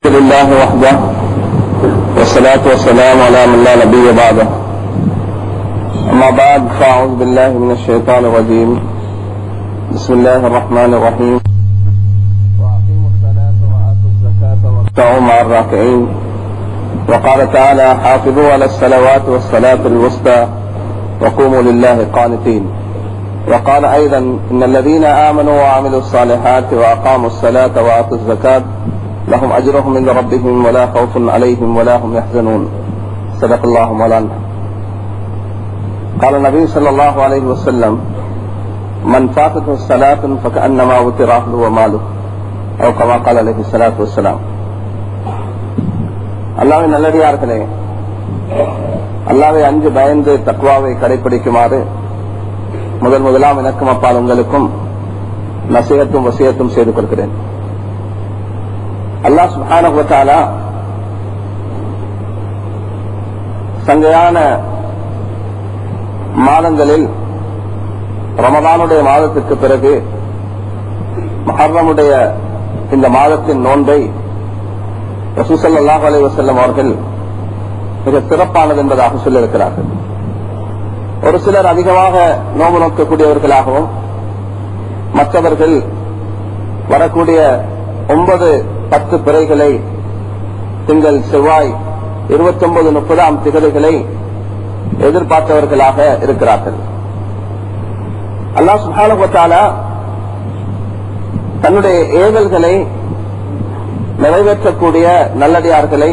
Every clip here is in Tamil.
لله وحده والصلاة والسلام على من لا نبي بعده أما بعد فأعوذ بالله من الشيطان الرجيم بسم الله الرحمن الرحيم وأقيموا الصلاة وآتوا الزكاة واركعوا مع الراكعين وقال تعالى حافظوا على الصلوات والصلاة الوسطى وقوموا لله قانتين وقال أيضا إن الذين آمنوا وعملوا الصالحات وأقاموا الصلاة وآتوا الزكاة لهم أجرهم عند ربهم ولا خوف عليهم ولا هم يحزنون صدق الله مولانا قال النبي صلى الله عليه وسلم من فاتته الصلاة فكأنما وتر أهله وماله أو كما قال عليه الصلاة والسلام அல்லாவின் நல்லடியார்களே அல்லாவை அஞ்சு பயந்து தக்குவாவை கடைபிடிக்குமாறு முதல் முதலாம் எனக்கும் அப்பால் உங்களுக்கும் நசீகத்தும் வசியத்தும் செய்து கொள்கிறேன் அல்லாஹ் சுபானா சங்கையான மாதங்களில் ரமதானுடைய மாதத்திற்கு பிறகு மஹர்ரமுடைய இந்த மாதத்தின் நோன்பை ரசூசல்லாஹ் அலி வசல்லம் அவர்கள் மிக சிறப்பானது என்பதாக சொல்லியிருக்கிறார்கள் ஒரு சிலர் அதிகமாக நோம்பு நோக்கக்கூடியவர்களாகவும் மற்றவர்கள் வரக்கூடிய ஒன்பது பத்து பிறைகளை திங்கள் செவ்வாய் இருபத்தி ஒன்பது முப்பதாம் திகதிகளை எதிர்பார்த்தவர்களாக இருக்கிறார்கள் அல்லாஹ் சுஹானுபத்தாலா தன்னுடைய ஏவல்களை நிறைவேற்றக்கூடிய நல்லடியார்களை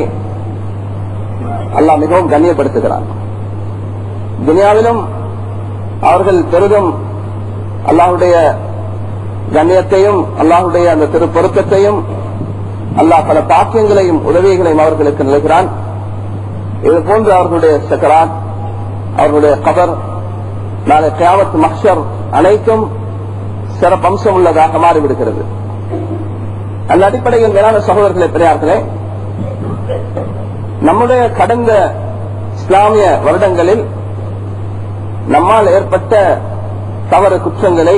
அல்லாஹ் மிகவும் கண்ணியப்படுத்துகிறார் துனியாவிலும் அவர்கள் பெரிதும் அல்லாஹுடைய கண்ணியத்தையும் அல்லாஹுடைய அந்த திரு பொருத்தத்தையும் அல்லாஹ் பல தாக்கியங்களையும் உதவிகளையும் அவர்களுக்கு நிலைகிறான் இது போன்று அவர்களுடைய சக்கரான் அவர்களுடைய கபர் நாளை கேவத் மஹர் அனைத்தும் சிறப்பம்சம் உள்ளதாக மாறிவிடுகிறது அந்த அடிப்படையில் மேலான சகோதரர்களே பெரியார்களே நம்முடைய கடந்த இஸ்லாமிய வருடங்களில் நம்மால் ஏற்பட்ட தவறு குற்றங்களை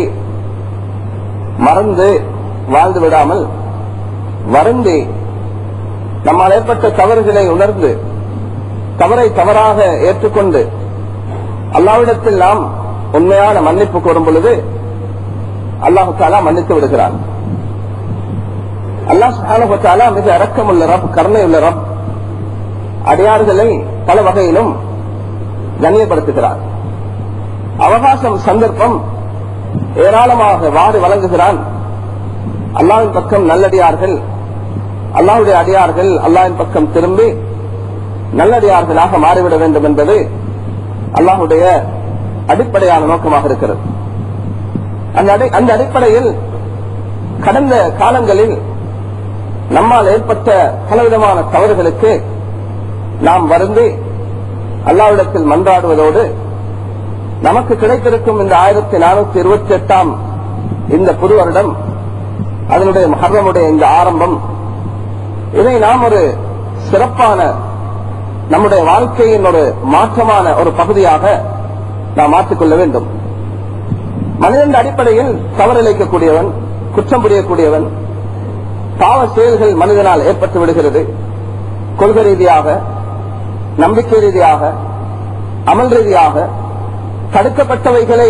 மறந்து வாழ்ந்து விடாமல் வருந்தி நம்மால் ஏற்பட்ட தவறுகளை உணர்ந்து தவறை தவறாக ஏற்றுக்கொண்டு அல்லாவிடத்தில் நாம் உண்மையான மன்னிப்பு கோரும் பொழுது அல்லாஹு தாலா மன்னித்து விடுகிறான் அல்லாஹ் சுஹானுத்தாலா மிக இறக்கமுள்ள ரப் கருணை உள்ள ரப் அடியார்களை பல வகையிலும் கண்ணியப்படுத்துகிறார் அவகாசம் சந்தர்ப்பம் ஏராளமாக வாரி வழங்குகிறான் அல்லாவின் பக்கம் நல்லடியார்கள் அல்லாவுடைய அடியார்கள் அல்லாவின் பக்கம் திரும்பி நல்லடியார்களாக மாறிவிட வேண்டும் என்பது அல்லாஹுடைய அடிப்படையான நோக்கமாக இருக்கிறது அந்த அடிப்படையில் கடந்த காலங்களில் நம்மால் ஏற்பட்ட பலவிதமான தவறுகளுக்கு நாம் வருந்து அல்லாவிடத்தில் மன்றாடுவதோடு நமக்கு கிடைத்திருக்கும் இந்த ஆயிரத்தி நானூத்தி இருபத்தி எட்டாம் இந்த புது வருடம் அதனுடைய மகரமுடைய இந்த ஆரம்பம் இதை நாம் ஒரு சிறப்பான நம்முடைய வாழ்க்கையின் ஒரு மாற்றமான ஒரு பகுதியாக நாம் மாற்றிக்கொள்ள வேண்டும் மனிதன் அடிப்படையில் தவறிழைக்கக்கூடியவன் குற்றம் புரியக்கூடியவன் பாவ செயல்கள் மனிதனால் ஏற்பட்டு விடுகிறது கொள்கை ரீதியாக நம்பிக்கை ரீதியாக அமல் ரீதியாக தடுக்கப்பட்டவைகளை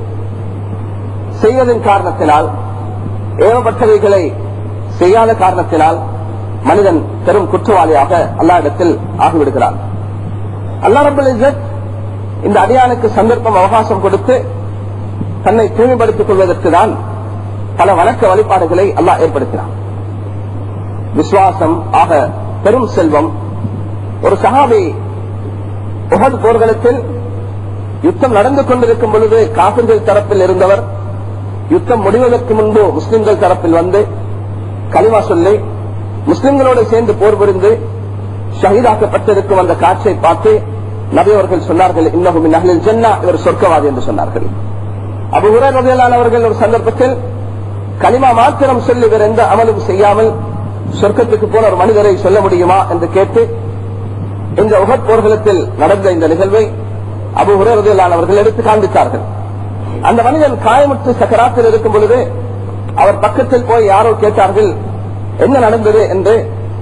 செய்வதன் காரணத்தினால் ஏவப்பட்டவைகளை செய்யாத காரணத்தினால் மனிதன் பெரும் குற்றவாளியாக அல்லா இடத்தில் ஆகிவிடுகிறான் அல்லா ரபுல் இந்த அடியானுக்கு சந்தர்ப்பம் அவகாசம் கொடுத்து தன்னை தூய்மைப்படுத்திக் கொள்வதற்கு தான் பல வணக்க வழிபாடுகளை அல்லாஹ் ஏற்படுத்தினான் விசுவாசம் ஆக பெரும் செல்வம் ஒரு சகாபி உகது போர்க்களத்தில் யுத்தம் நடந்து கொண்டிருக்கும் பொழுது காபிர்கள் தரப்பில் இருந்தவர் யுத்தம் முடிவதற்கு முன்பு முஸ்லிம்கள் தரப்பில் வந்து கலிமா சொல்லி முஸ்லிம்களோடு சேர்ந்து போர் புரிந்து ஷஹீதாக்கப்பட்டிருக்கும் அந்த காட்சியை பார்த்து நபி அவர்கள் சொன்னார்கள் இன்னகும் நகலில் ஜென்னா இவர் சொர்க்கவாதி என்று சொன்னார்கள் அபு உரையாளர் அவர்கள் ஒரு சந்தர்ப்பத்தில் கலிமா மாத்திரம் சொல்லி வேறு எந்த அமலும் செய்யாமல் சொர்க்கத்துக்கு போன ஒரு மனிதரை சொல்ல முடியுமா என்று கேட்டு இந்த உகத் போர்களத்தில் நடந்த இந்த நிகழ்வை அபு உரையாளர் அவர்கள் எடுத்து காண்பித்தார்கள் அந்த மனிதன் காயமுற்று சக்கராத்தில் இருக்கும் பொழுது அவர் பக்கத்தில் போய் யாரோ கேட்டார்கள் என்ன நடந்தது என்று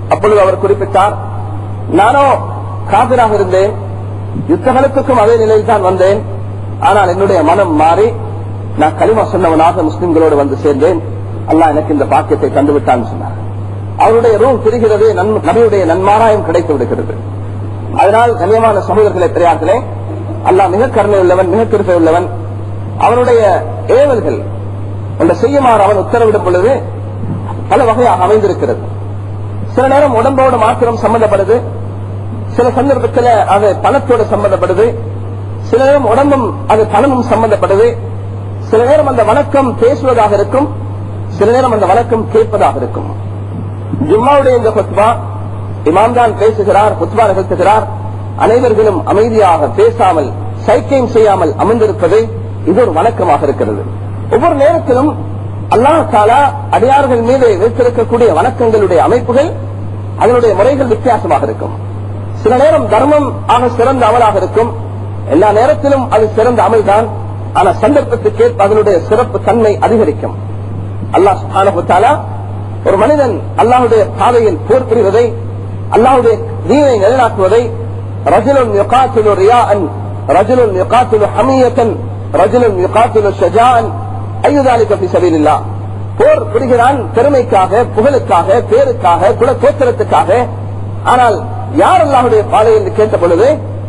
அப்பொழுது அவர் குறிப்பிட்டார் நானோ காபிராக இருந்தேன் யுத்தகலத்துக்கும் அதே நிலையில் தான் வந்தேன் ஆனால் என்னுடைய மனம் மாறி நான் களிமா சொன்னவனாக முஸ்லிம்களோடு வந்து சேர்ந்தேன் அல்லாஹ் எனக்கு இந்த பாக்கியத்தை தந்துவிட்டான்னு சொன்னார் அவருடைய ரூம் பிரிகிறது நன்- நபியுடைய நன்மாராயம் கிடைத்து விடுகிறது அதனால் கண்ணியமான சமூகர்களே பெரியார்களே அல்லாஹ் மிக கருணை உள்ளவன் மிக கிருப்பை உள்ளவன் அவனுடைய ஏவல்கள் ஒன்றை செய்யுமாறு அவன் உத்தரவிடும் பொழுது பல வகையாக அமைந்திருக்கிறது சில நேரம் உடம்போடு மாத்திரம் சம்பந்தப்படுது சில சந்தர்ப்பத்தில் அது பணத்தோடு சம்பந்தப்படுது சில நேரம் உடம்பும் அது பணமும் சம்பந்தப்படுது சில நேரம் அந்த வணக்கம் பேசுவதாக இருக்கும் சில நேரம் அந்த வணக்கம் கேட்பதாக இருக்கும் ஜும்மாவுடைய இந்த குத்பா இமாம் தான் பேசுகிறார் குத்பா நிகழ்த்துகிறார் அனைவர்களும் அமைதியாக பேசாமல் சைக்கியம் செய்யாமல் அமர்ந்திருப்பது இது ஒரு வணக்கமாக இருக்கிறது ஒவ்வொரு நேரத்திலும் அல்லாஹ் தாலா அடியார்கள் மீது வைத்திருக்கக்கூடிய வணக்கங்களுடைய அமைப்புகள் அதனுடைய முறைகள் வித்தியாசமாக இருக்கும் சில நேரம் தர்மம் ஆக சிறந்த அமலாக இருக்கும் எல்லா நேரத்திலும் அது சிறந்த அமல்தான் ஆனா சந்தர்ப்பத்துக்கேற்ப அதனுடைய சிறப்பு தன்மை அதிகரிக்கும் அல்லாஹ் சுப்ஹானஹு வ தஆலா ஒரு மனிதன் அல்லாஹ்வுடைய பாதையில் போர் புரிவதை அல்லாஹ்வுடைய தீனை நிலைநாட்டுவதை ரஜுலுன் யுகாத்திலு ரியாஅன் ரஜுலுன் யுகாத்திலு ஹமியத்தன் ரஜுலுன் யுகாத்திலு ஷஜாஅன் ஐயுதாலிக ஃபி சபீலில்லாஹ் போர் புரிகிறான் பெருமைக்காக புகழுக்காக பேருக்காக குல கோத்திரத்துக்காக ஆனால் யார் அல்லாஹ்வுடைய பாதை என்று கேட்ட பொழுது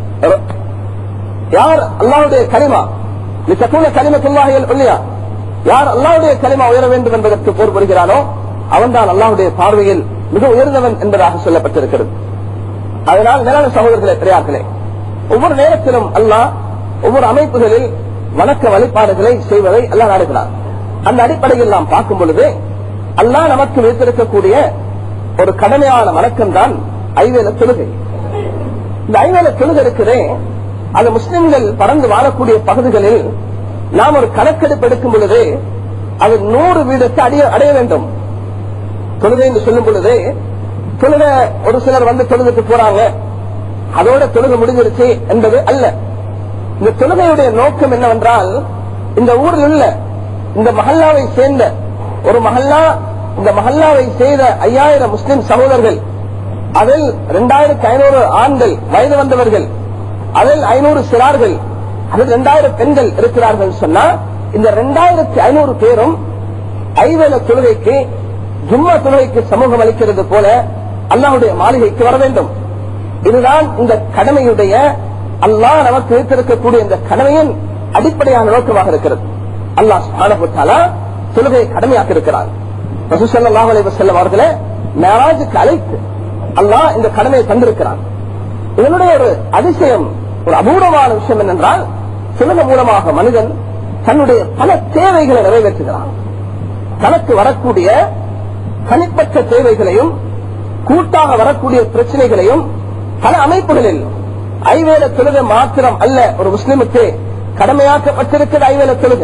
யார் அல்லாஹ்வுடைய கலிமா லித்தகுன கலிமத்துல்லாஹில் இல்லையா யார் அல்லாஹ்வுடைய கலிமா உயர வேண்டும் என்பதற்கு போர் புரிகிறானோ அவன்தான் அல்லாஹ்வுடைய பார்வையில் மிக உயர்ந்தவன் என்பதாக சொல்லப்பட்டிருக்கிறது அதனால் நிலான சகோதரர்களே பெரியார்களே ஒவ்வொரு நேரத்திலும் அல்லாஹ் ஒவ்வொரு அமைப்புகளில் வணக்க வழிபாடுகளை செய்வதை அல்லாஹ் நாடுகிறார் அந்த அடிப்படையில் நாம் பார்க்கும் பொழுது அல்லாஹ் நமக்கு வைத்திருக்கக்கூடிய ஒரு கடமையான வணக்கம் தான் ஐவேல தொழுகை இந்த ஐவேல தொழுகை இருக்கிறே அது முஸ்லிம்கள் பறந்து வாழக்கூடிய பகுதிகளில் நாம் ஒரு கணக்கெடுப்பு எடுக்கும் பொழுது அது நூறு வீதத்தை அடைய அடைய வேண்டும் தொழுகை என்று சொல்லும் பொழுது தொழுக ஒரு சிலர் வந்து தொழுதுட்டு போறாங்க அதோட தொழுகை முடிஞ்சிருச்சு என்பது அல்ல இந்த தொழுகையுடைய நோக்கம் என்னவென்றால் இந்த ஊரில் உள்ள இந்த மஹல்லாவை சேர்ந்த ஒரு மஹல்லா இந்த மஹல்லாவை செய்த ஐயாயிரம் முஸ்லிம் சகோதரர்கள் அதில் இரண்டாயிரத்தி ஐநூறு ஆண்கள் வயது வந்தவர்கள் அதில் ஐநூறு சிறார்கள் அதில் இரண்டாயிரம் பெண்கள் இருக்கிறார்கள் சொன்னா இந்த இரண்டாயிரத்தி ஐநூறு பேரும் ஐவேல தொழுகைக்கு ஜும்மா தொழுகைக்கு சமூகம் அளிக்கிறது போல அல்லாஹ்வுடைய மாளிகைக்கு வர வேண்டும் இதுதான் இந்த கடமையுடைய அல்லாஹ் நமக்கு வைத்திருக்கக்கூடிய இந்த கடமையின் அடிப்படையான நோக்கமாக இருக்கிறது அல்லாஹ் சுப்ஹானஹு வ தஆலா தொழுகையை கடமையாக்கி இருக்கிறார் ரசூல் ஸல்லல்லாஹு அலைஹி வஸல்லம் அவர்களை மேராஜுக்கு அழைத்து அல்லாஹ் இந்த கடமையை தந்திருக்கிறார் இதனுடைய ஒரு அதிசயம் ஒரு அபூர்வமான விஷயம் என்னென்றால் தொழுகை மூலமாக மனிதன் தன்னுடைய பல தேவைகளை நிறைவேற்றுகிறான் தனக்கு வரக்கூடிய தனிப்பட்ட தேவைகளையும் கூட்டாக வரக்கூடிய பிரச்சனைகளையும் பல அமைப்புகளில் ஐவேல தொழுகை மாத்திரம் அல்ல ஒரு முஸ்லிமுக்கு கடமையாக்கப்பட்டிருக்கிறது ஐவேல தொழுகை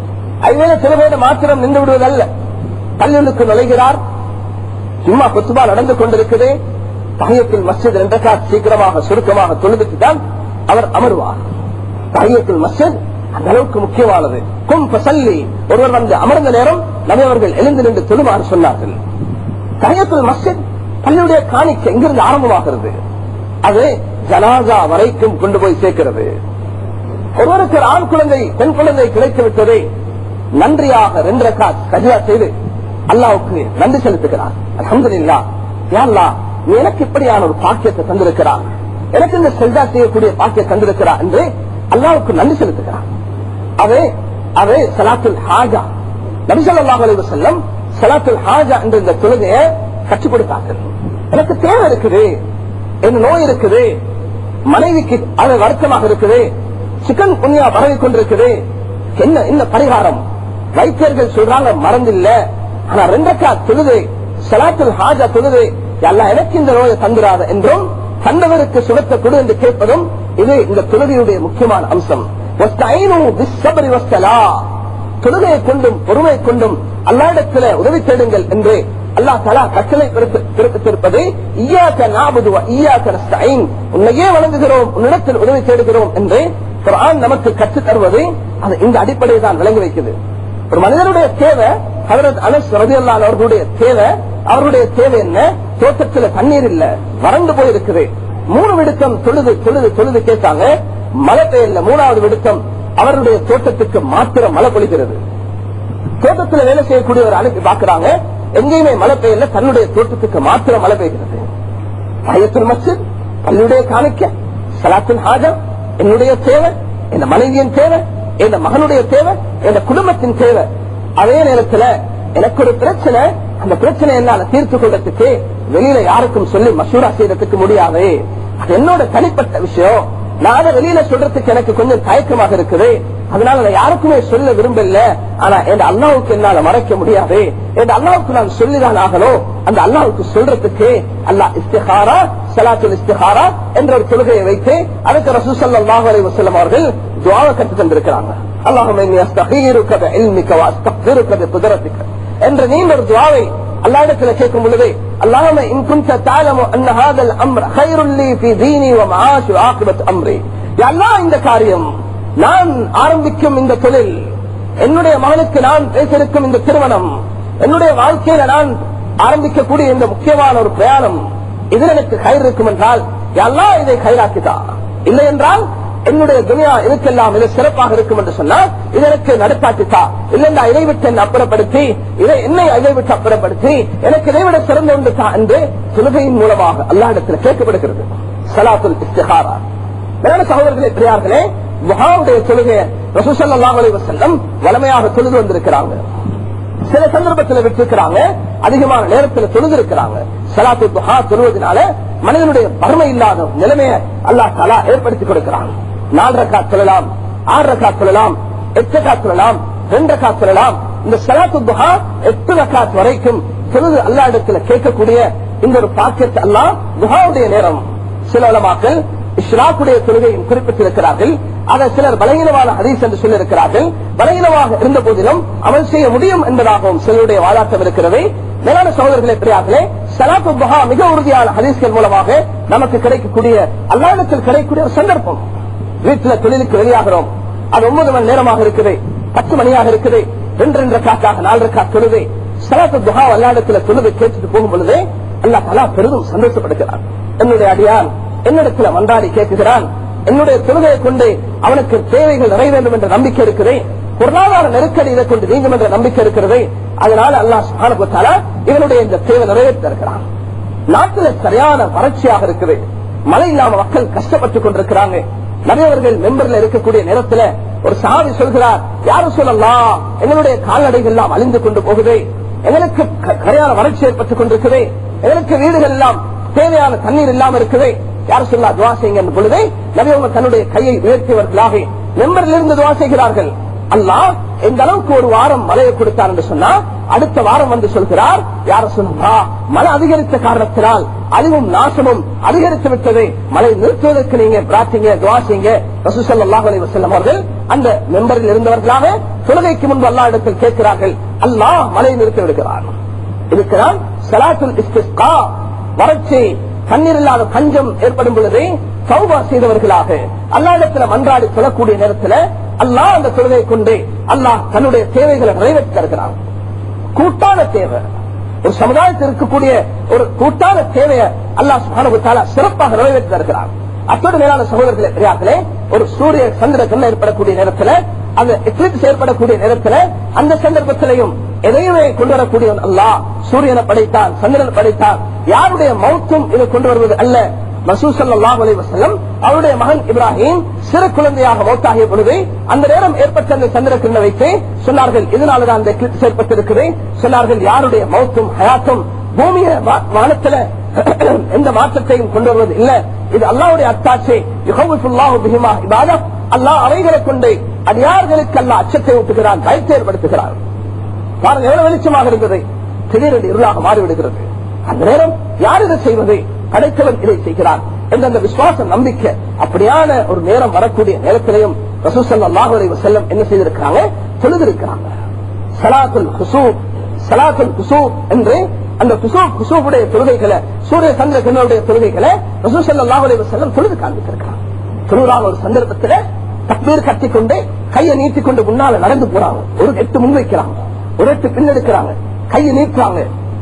ஐவேல தொழுகையோடு மாத்திரம் நின்று விடுவதல்ல பள்ளிகளுக்கு நுழைகிறார் சும்மா கொத்துபா நடந்து கொண்டிருக்குது தகையத்தில் மஸ்ஜித் ரெண்டக்கா சீக்கிரமாக சுருக்கமாக தொழுதுட்டு தான் அவர் அமருவார் தகையத்தில் மஸ்ஜித் அந்த அளவுக்கு முக்கியமானது கும் பசல்லி ஒருவர் வந்து அமர்ந்த நேரம் நபி அவர்கள் எழுந்து நின்று தொழுமாறு சொன்னார்கள் தகையத்தில் மஸ்ஜித் பள்ளியுடைய காணிக்கை இங்கிருந்து ஆரம்பமாகிறது அது ஜனாசா வரைக்கும் கொண்டு போய் சேர்க்கிறது ஒருவருக்கு ஒரு ஆண் குழந்தை பெண் குழந்தை கிடைத்து விட்டதை நன்றியாக ரெண்டு ரக்காத் கஜியா செய்து அல்லாவுக்கு நன்றி செலுத்துகிறார் அலமதுல்லா யாழ்லா நீ எனக்கு இப்படியான ஒரு பாக்கியத்தை தந்திருக்கிறார் எனக்கு இந்த செல்தா செய்யக்கூடிய பாக்கியம் தந்திருக்கிறார் என்று அல்லாவுக்கு நன்றி செலுத்துகிறார் அது அது சலாத்துல் ஹாஜா நபிசல்லாஹ் அலைஹி வஸல்லம் சலாத்துல் ஹாஜா என்ற இந்த தொழுகையை கற்றுக் கொடுத்தார்கள் எனக்கு தேவை இருக்குது என் நோய் இருக்குது மனைவிக்கு அது வருத்தமாக இருக்குது சிக்கன் புண்ணியா பரவி கொண்டிருக்குது என்ன என்ன பரிகாரம் வைத்தியர்கள் சொல்றாங்க மறந்தில்ல ஆனா ரெண்டக்கா தொழுது சலாத்துல் ஹாஜா தொழுது எல்லாம் எனக்கு இந்த நோயை தந்துராத என்றும் தந்தவருக்கு சுகத்தை கொடு என்று கேட்பதும் இது இந்த தொழுகையுடைய முக்கியமான அம்சம் வஸ்தஈனு பிஸ்ஸப்ரி வஸ்ஸலா. தொழுகையை கொண்டும் பொறுமை கொண்டும் அல்லாடத்துல உதவி தேடுங்கள் என்று அல்லாஹ் தலா கட்டளை பிறப்பு- பிறப்பித்திருப்பது ஈயாக்க நாபுது ஈயாக்க நஸ்தஈன் உன்னையே வணங்குகிறோம் உன்னிடத்தில் உதவி தேடுகிறோம் என்று குர்ஆன் நமக்கு கற்றுத் தருவது அது இந்த அடிப்படையை தான் விளங்கி வைக்குது ஒரு மனிதனுடைய தேவை ஹதரத் அனஸ் ரதியல்லான் அவர்களுடைய தேவை அவருடைய தேவை என்ன தோட்டத்துல தண்ணீர் இல்ல வறண்டு போயிருக்குது மூணு விடுத்தம் தொழுது தொழுது தொழுது கேட்டாங்க மழை பெய்யல மூணாவது விடுத்தம் அவருடைய தோட்டத்துக்கு மாத்திரம் மழை பொழிகிறது தோட்டத்துல வேலை செய்யக்கூடியவர் அனுப்பி பாக்குறாங்க எங்கேயுமே மழை பெய்யல தன்னுடைய தோட்டத்துக்கு மாத்திரம் மழை பெய்கிறது பயத்தில் மஸ்ஜித் பள்ளியுடைய காணிக்க சலாத்தின் ஹாஜா என்னுடைய தேவை என் மனைவியின் தேவை என் மகனுடைய தேவை என் குடும்பத்தின் தேவை அதே நேரத்துல எனக்கு ஒரு பிரச்சனை அந்த பிரச்சனை என்னால தீர்த்து கொள்றதுக்கு வெளியில யாருக்கும் சொல்லி மசூரா செய்யறதுக்கு முடியாது அது என்னோட தனிப்பட்ட விஷயம் நான் அதை வெளியில சொல்றதுக்கு எனக்கு கொஞ்சம் தயக்கமாக இருக்குது அதனால நான் யாருக்குமே சொல்ல விரும்பல ஆனா என் அல்லாவுக்கு என்னால மறைக்க முடியாது என் அல்லாவுக்கு நான் சொல்லிதான் ஆகணும் அந்த அல்லாவுக்கு சொல்றதுக்கு அல்லாஹ் இஸ்திஹாரா சலாத்துல் இஸ்திஹாரா என்ற ஒரு தொழுகையை வைத்து அதுக்கு ரசூசல்லாஹு அலைஹி வஸல்லம் அவர்கள் துஆவை கற்று தந்திருக்கிறாங்க அல்லாஹும்ம இன்னி அஸ்தகீருக பிஇல்மிக வ அஸ்தக்ஃபிருக பிகுத்ரத்திக என்ற நீண்ட ஒரு துஆவை அல்லாஹ்விடத்துல கேட்கும் பொழுது அல்லாஹும்ம இன் குன்த தஅலமு அன்ன ஹாதல் அம்ர கைருல் லீ ஃபீ தீனி வ மஆஷி வ ஆகிபத் அம்ரி யா அல்லாஹ் இந்த காரியம் நான் ஆரம்பிக்கும் இந்த தொழில் என்னுடைய மகனுக்கு நான் பேசிருக்கும் இந்த திருமணம் என்னுடைய வாழ்க்கையில நான் ஆரம்பிக்கக்கூடிய இந்த முக்கியமான ஒரு பிரயாணம் இதில் எனக்கு கயிறு இருக்கும் என்றால் எல்லாம் இதை கயிறாக்கிதா இல்லை என்றால் என்னுடைய துனியா இதுக்கெல்லாம் இது சிறப்பாக இருக்கும் என்று சொன்னால் இது எனக்கு நடத்தாக்கித்தா இல்லைன்னா இதை விட்டு என்னை அப்புறப்படுத்தி இதை என்னை இதை விட்டு அப்புறப்படுத்தி எனக்கு இதை விட சிறந்த ஒன்று தா என்று தொழுகையின் மூலமாக அல்லா இடத்துல கேட்கப்படுகிறது சலாத்துல் இஸ்திஹாரா மேலான சகோதரர்களே பெரியார்களே முகாவுடைய தொழுகையை ரசூசல்லாஹ் அலைஹி வஸல்லம் வளமையாக தொழுது வந்திருக்கிறாங்க சில சந்தர்ப்பத்தில் விட்டிருக்கிறாங்க அதிகமான நேரத்தில் தொழுது இருக்கிறாங்க சலாத்து துஹா தொழுவதனால மனிதனுடைய வறுமை இல்லாத நிலைமையை அல்லாஹ் தலா ஏற்படுத்தி கொடுக்கிறாங்க நாலு ரக்கா சொல்லலாம் ஆறு ரக்கா சொல்லலாம் எட்டு ரக்கா சொல்லலாம் ரெண்டு ரக்கா சொல்லலாம் இந்த சலாத்து துஹா எட்டு ரக்காத் வரைக்கும் தொழுது அல்லா இடத்துல கேட்கக்கூடிய இந்த ஒரு பாக்கியத்தை அல்லாஹ் துஹாவுடைய நேரம் சில உலமாக்கள் இஸ்ராக்குடைய தொழுகையும் குறிப்பிட்டிருக்கிறார்கள் அதை சிலர் பலகீனமான ஹதீஸ் என்று சொல்லியிருக்கிறார்கள் பலகீனமாக இருந்த போதிலும் அமல் செய்ய முடியும் என்பதாகவும் சிலருடைய வாதாட்டம் இருக்கிறது மேலான சகோதரர்களே பிரியார்களே சலாத்து பஹா மிக உறுதியான ஹதீஸ்கள் மூலமாக நமக்கு கிடைக்கக்கூடிய அல்லாடத்தில் கிடைக்கக்கூடிய ஒரு சந்தர்ப்பம் வீட்டுல தொழிலுக்கு வெளியாகிறோம் அது ஒன்பது மணி நேரமாக இருக்குது பத்து மணியாக இருக்குது ரெண்டு ரெண்டு காக்காக நாலு காக்க தொழுது சலாத்து துஹா அல்லாடத்துல தொழுது கேட்டுட்டு போகும் பொழுது அல்லா தலா பெரிதும் சந்தோஷப்படுகிறார் என்னுடைய அடியான் என்னிடத்துல மன்றாடி கேட்குகிறான் என்னுடைய தொழுகையை கொண்டு அவனுக்கு தேவைகள் நிறைவேறும் என்ற நம்பிக்கை இருக்குது பொருளாதார நெருக்கடி இதை கொண்டு நீங்கும் என்ற நம்பிக்கை இருக்கிறது அதனால அல்லாஹ் சுபானுபத்தால இவனுடைய இந்த தேவை நிறைவேற்றி இருக்கிறான் நாட்டில் சரியான வறட்சியாக இருக்குது மழை இல்லாம மக்கள் கஷ்டப்பட்டுக் கொண்டிருக்கிறாங்க நிறையவர்கள் மெம்பர்ல இருக்கக்கூடிய நேரத்துல ஒரு சாவி சொல்கிறார் யாரும் சொல்லலாம் எங்களுடைய கால்நடைகள் எல்லாம் அழிந்து கொண்டு போகுது எங்களுக்கு க- கரையான வறட்சி ஏற்பட்டுக் கொண்டிருக்குது எங்களுக்கு வீடுகள் எல்லாம் தேவையான தண்ணீர் இல்லாம இருக்குது யார் சொல்லா துவா செய்யுங்க என்ற பொழுது நபியவங்க தன்னுடைய கையை உயர்த்தியவர்களாக மெம்பரில் இருந்து துவா செய்கிறார்கள் அல்லாஹ் எந்த அளவுக்கு ஒரு வாரம் மழையை கொடுத்தார் என்று சொன்னா அடுத்த வாரம் வந்து சொல்கிறார் யார சொன்னா மழை அதிகரித்த காரணத்தினால் அழிவும் நாசமும் அதிகரித்து விட்டது மழை நிறுத்துவதற்கு நீங்க பிரார்த்திங்க துவா செய்யுங்க ரசூசல்லாஹ் அலைஹி வஸல்லம் அவர்கள் அந்த மெம்பரில் இருந்தவர்களாக தொழுகைக்கு முன்பு அல்லாஹ் இடத்தில் கேட்கிறார்கள் அல்லாஹ் மழையை நிறுத்தி விடுகிறார் இதுக்குதான் சலாத்துல் இஸ்திஸ்கா வறட்சி தண்ணீர் இல்லாத பஞ்சம் ஏற்படும் பொழுது சௌபா செய்தவர்களாக அல்லாஹ்விடத்துல மன்றாடி சொல்லக்கூடிய நேரத்துல அல்லாஹ் அந்த தொழுகை கொண்டு அல்லாஹ் தன்னுடைய தேவைகளை நிறைவேற்றி தருகிறான் கூட்டான தேவை ஒரு சமுதாயத்தில் இருக்கக்கூடிய ஒரு கூட்டான தேவையை அல்லாஹ் சுப்ஹானஹு வ தஆலா சிறப்பாக நிறைவேற்றி தருகிறான் அத்தோடு மேலான சகோதரர்களே பெரியார்களே ஒரு சூரிய சந்திர கண்ண ஏற்படக்கூடிய நேரத்துல அந்த எக்லிப்ஸ் ஏற்படக்கூடிய நேரத்துல அந்த சந்தர்ப்பத்திலையும் எதையுமே கொண்டு வரக்கூடிய அல்லாஹ் சூரியனை படைத்தான் சந்திரனை படைத்தான் யாருடைய மௌத்தும் இதை கொண்டு வருவது அல்ல மசூசல்லாஹ் அலைஹி வஸல்லம் அவருடைய மகன் இப்ராஹிம் சிறு குழந்தையாக மௌத்தாகிய பொழுது அந்த நேரம் ஏற்பட்ட அந்த சந்திர கிண்ண வைத்து சொன்னார்கள் இதனாலதான் அந்த எக்லிப்ஸ் ஏற்பட்டிருக்குது சொன்னார்கள் யாருடைய மௌத்தும் ஹயாத்தும் பூமிய வா- வானத்துல எந்த மாற்றத்தையும் கொண்டு வருவது இல்ல இது அல்லாவுடைய அத்தாட்சி யுகவுல்லாஹு பிஹிமா இபாதா அல்லாஹ் அவைகளை கொண்டு அடியார்களுக்கு அல்லாஹ் அச்சத்தை ஊட்டுகிறான் பயத்தை ஏற்படுத்துகிறான் பாருங்க எவ்வளவு வெளிச்சமாக இருந்தது திடீரென்று இருளாக மாறிவிடுகிறது அந்த நேரம் யார் இதை செய்வது படைத்தவன் இதை செய்கிறான் என்ற அந்த விசுவாச நம்பிக்கை அப்படியான ஒரு நேரம் வரக்கூடிய நேரத்திலையும் ரசூசல்லாஹு அலைஹி வஸல்லம் என்ன செய்திருக்கிறாங்க தொழுதிருக்கிறாங்க சலாத்துல் குசூ சலாத்துல் குசூ என்று அந்த குசூ குசூவுடைய தொழுகைகளை சூரிய சந்திர கிண்ணனுடைய தொழுகைகளை ரசூசல்லாஹு அலைஹி வஸல்லம் தொழுது காண்பித்திருக்கிறாங்க தொழுகிறாங்க ஒரு சந்தர்ப்பத்துல தக்பீர் கட்டிக்கொண்டு கையை நீட்டிக்கொண்டு முன்னால நடந்து போறாங்க ஒரு எட்டு முன் வைக்கிறாங்க ஒரு எட்டு பின்னெடுக்கிறாங்க கையை நீட்டுறாங்க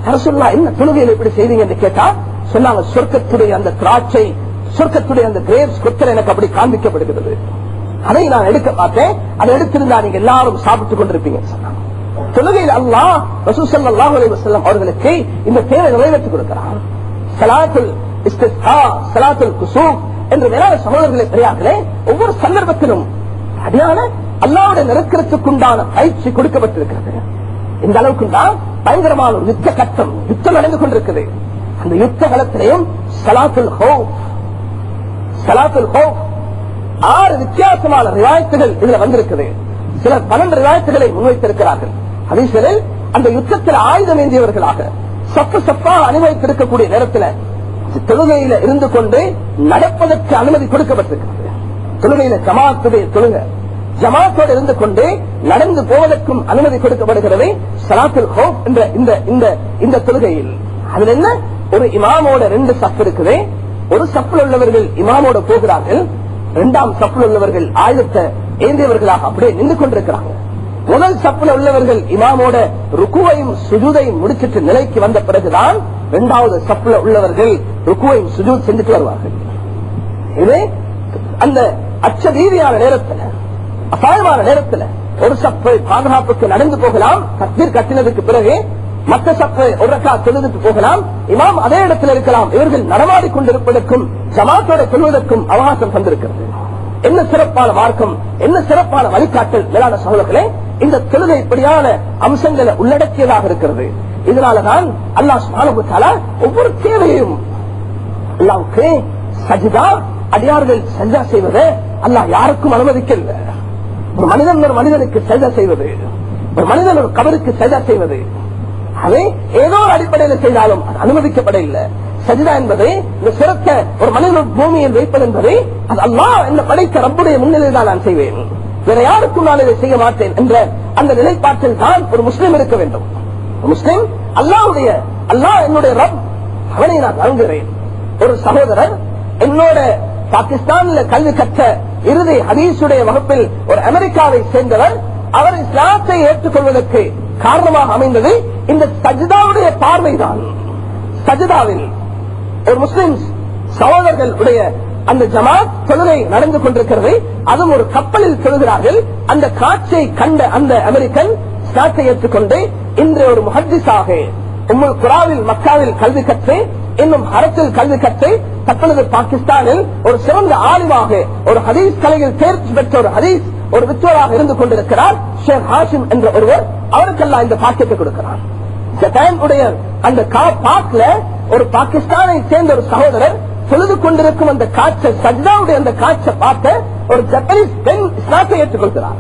அரசுல்லா என்ன தொழுகையில் எப்படி செய்தீங்க என்று கேட்டா சொன்னாங்க சொர்க்கத்துடைய அந்த திராட்சை சொர்க்கத்துடைய அந்த கிரேப்ஸ் கொத்தர் எனக்கு அப்படி காண்பிக்கப்படுகிறது அதை நான் எடுக்க பார்த்தேன் அதை எடுத்திருந்தா நீங்க எல்லாரும் சாப்பிட்டுக் கொண்டிருப்பீங்க சொன்னாங்க தொழுகையில் அல்லாஹ் ரசூசல்லாஹு அலைஹி வஸல்லம் அவர்களுக்கு இந்த தேவை நிறைவேற்றி கொடுக்கிறான் சலாத்துல் இஸ்திஸ்கா சலாத்துல் குசூப் என்ற மேலான சகோதரர்களை பெரியார்களே ஒவ்வொரு சந்தர்ப்பத்திலும் அடியான அல்லாவுடைய நெருக்கிறதுக்குண்டான பயிற்சி கொடுக்கப்பட்டிருக்கிறது இந்த அளவுக்கு தான் பயங்கரமான ஒரு யுத்த கட்டம் யுத்தம் நடந்து கொண்டிருக்குது அந்த யுத்த களத்திலையும் சலாத்துல் ஹோ சலாத்துல் ஹோ ஆறு வித்தியாசமான ரிவாயத்துகள் இதுல வந்திருக்குது சிலர் பன்னெண்டு ரிவாயத்துகளை முன்வைத்திருக்கிறார்கள் அதீசரில் அந்த யுத்தத்தில் ஆயுதம் ஏந்தியவர்களாக சப்பு சப்பா அனுமதித்திருக்கக்கூடிய நேரத்தில் தொழுகையில இருந்து கொண்டு நடப்பதற்கு அனுமதி கொடுக்கப்பட்டிருக்கிறது தொழுகையில ஜமாத்துடைய தொழுகை ஜமாத்தோடு இருந்து கொண்டு நடந்து போவதற்கும் அனுமதி கொடுக்கப்படுகிறது சலாத்துல் ஹோப் என்ற இந்த இந்த இந்த தொழுகையில் அதுல என்ன ஒரு இமாமோட ரெண்டு சப்பு இருக்குது ஒரு சப்பில் உள்ளவர்கள் இமாமோட போகிறார்கள் இரண்டாம் சப்பில் உள்ளவர்கள் ஆயுதத்தை ஏந்தியவர்களாக அப்படியே நின்று கொண்டிருக்கிறாங்க முதல் சப்பில் உள்ளவர்கள் இமாமோட ருக்குவையும் சுஜூதையும் முடிச்சிட்டு நிலைக்கு வந்த பிறகுதான் இரண்டாவது சப்பில் உள்ளவர்கள் ருக்குவையும் சுஜூத் செஞ்சுட்டு வருவார்கள் இது அந்த அச்ச ரீதியான நேரத்துல அபாயமான நேரத்துல ஒரு சப்பு பாதுகாப்புக்கு நடந்து போகலாம் தக்பீர் கட்டினதுக்கு பிறகு மற்ற சப்பு ஒரு ரக்கா தொழுதுட்டு போகலாம் இமாம் அதே இடத்துல இருக்கலாம் இவர்கள் நடமாடி கொண்டிருப்பதற்கும் ஜமாத்தோட சொல்வதற்கும் அவகாசம் தந்திருக்கிறது என்ன சிறப்பான மார்க்கம் என்ன சிறப்பான வழிகாட்டல் மேலான சகோதரர்களே இந்த தொழுகை இப்படியான அம்சங்களை உள்ளடக்கியதாக இருக்கிறது இதனாலதான் அல்லாஹ் சுப்ஹானஹு வ தஆலா ஒவ்வொரு தேவையையும் அல்லாவுக்கு சஜிதா அடியார்கள் சஜா செய்வதை அல்லாஹ் யாருக்கும் அனுமதிக்கல ஒரு மனிதன் ஒரு மனிதனுக்கு சஜா செய்வது ஒரு மனிதன் ஒரு கபருக்கு சஜா செய்வது அதை ஏதோ ஒரு அடிப்படையில் செய்தாலும் அது அனுமதிக்கப்பட இல்லை சஜிதா என்பது இந்த சிறக்க ஒரு மனிதன் பூமியில் வைப்பது என்பது அது அல்லாஹ் என்ன படைத்த ரப்புடைய முன்னிலையில் தான் நான் செய்வேன் வேற யாருக்கும் நான் இதை செய்ய மாட்டேன் என்ற அந்த நிலைப்பாட்டில் தான் ஒரு முஸ்லீம் இருக்க வேண்டும் ஒரு முஸ்லீம் அல்லாவுடைய அல்லாஹ் என்னுடைய ரப் அவனை நான் வழங்குகிறேன் ஒரு சகோதரர் என்னோட பாகிஸ்தான்ல கல்வி கற்ற இறுதி ஹதீஸுடைய வகுப்பில் ஒரு அமெரிக்காவை சேர்ந்தவர் அவர் இஸ்லாத்தை ஏற்றுக்கொள்வதற்கு காரணமாக அமைந்தது இந்த சஜிதாவுடைய பார்வைதான் சஜிதாவில் ஒரு முஸ்லிம் சகோதரர்களுடைய அந்த ஜமாத் தொழுகை நடந்து கொண்டிருக்கிறது அதுவும் ஒரு கப்பலில் தொழுகிறார்கள் அந்த காட்சியை கண்ட அந்த அமெரிக்கன் இஸ்லாத்தை ஏற்றுக்கொண்டு இன்று ஒரு முஹத்திஸாக உம்முல் குராவில் மக்காவில் கல்வி கற்று இன்னும் ஹரத்தில் கல்வி கற்று தற்பொழுது பாகிஸ்தானில் ஒரு சிறந்த ஆலிமாக ஒரு ஹதீஸ் கலையில் தேர்ச்சி பெற்ற ஒரு ஹதீஸ் ஒரு வித்துவராக இருந்து கொண்டிருக்கிறார் ஷேக் ஹாஷிம் என்ற ஒருவர் அவருக்கெல்லாம் இந்த பாக்கியத்தை கொடுக்கிறார் ஜப்பான் உடைய அந்த கா- பாக்ல ஒரு பாகிஸ்தானை சேர்ந்த ஒரு சகோதரர் தொழுது கொண்டிருக்கும் அந்த காட்சை சஜ்தாவுடைய அந்த காட்சை பார்த்த ஒரு ஜப்பனீஸ் பெண் இஸ்லாத்தை ஏற்றுக்கொள்கிறார்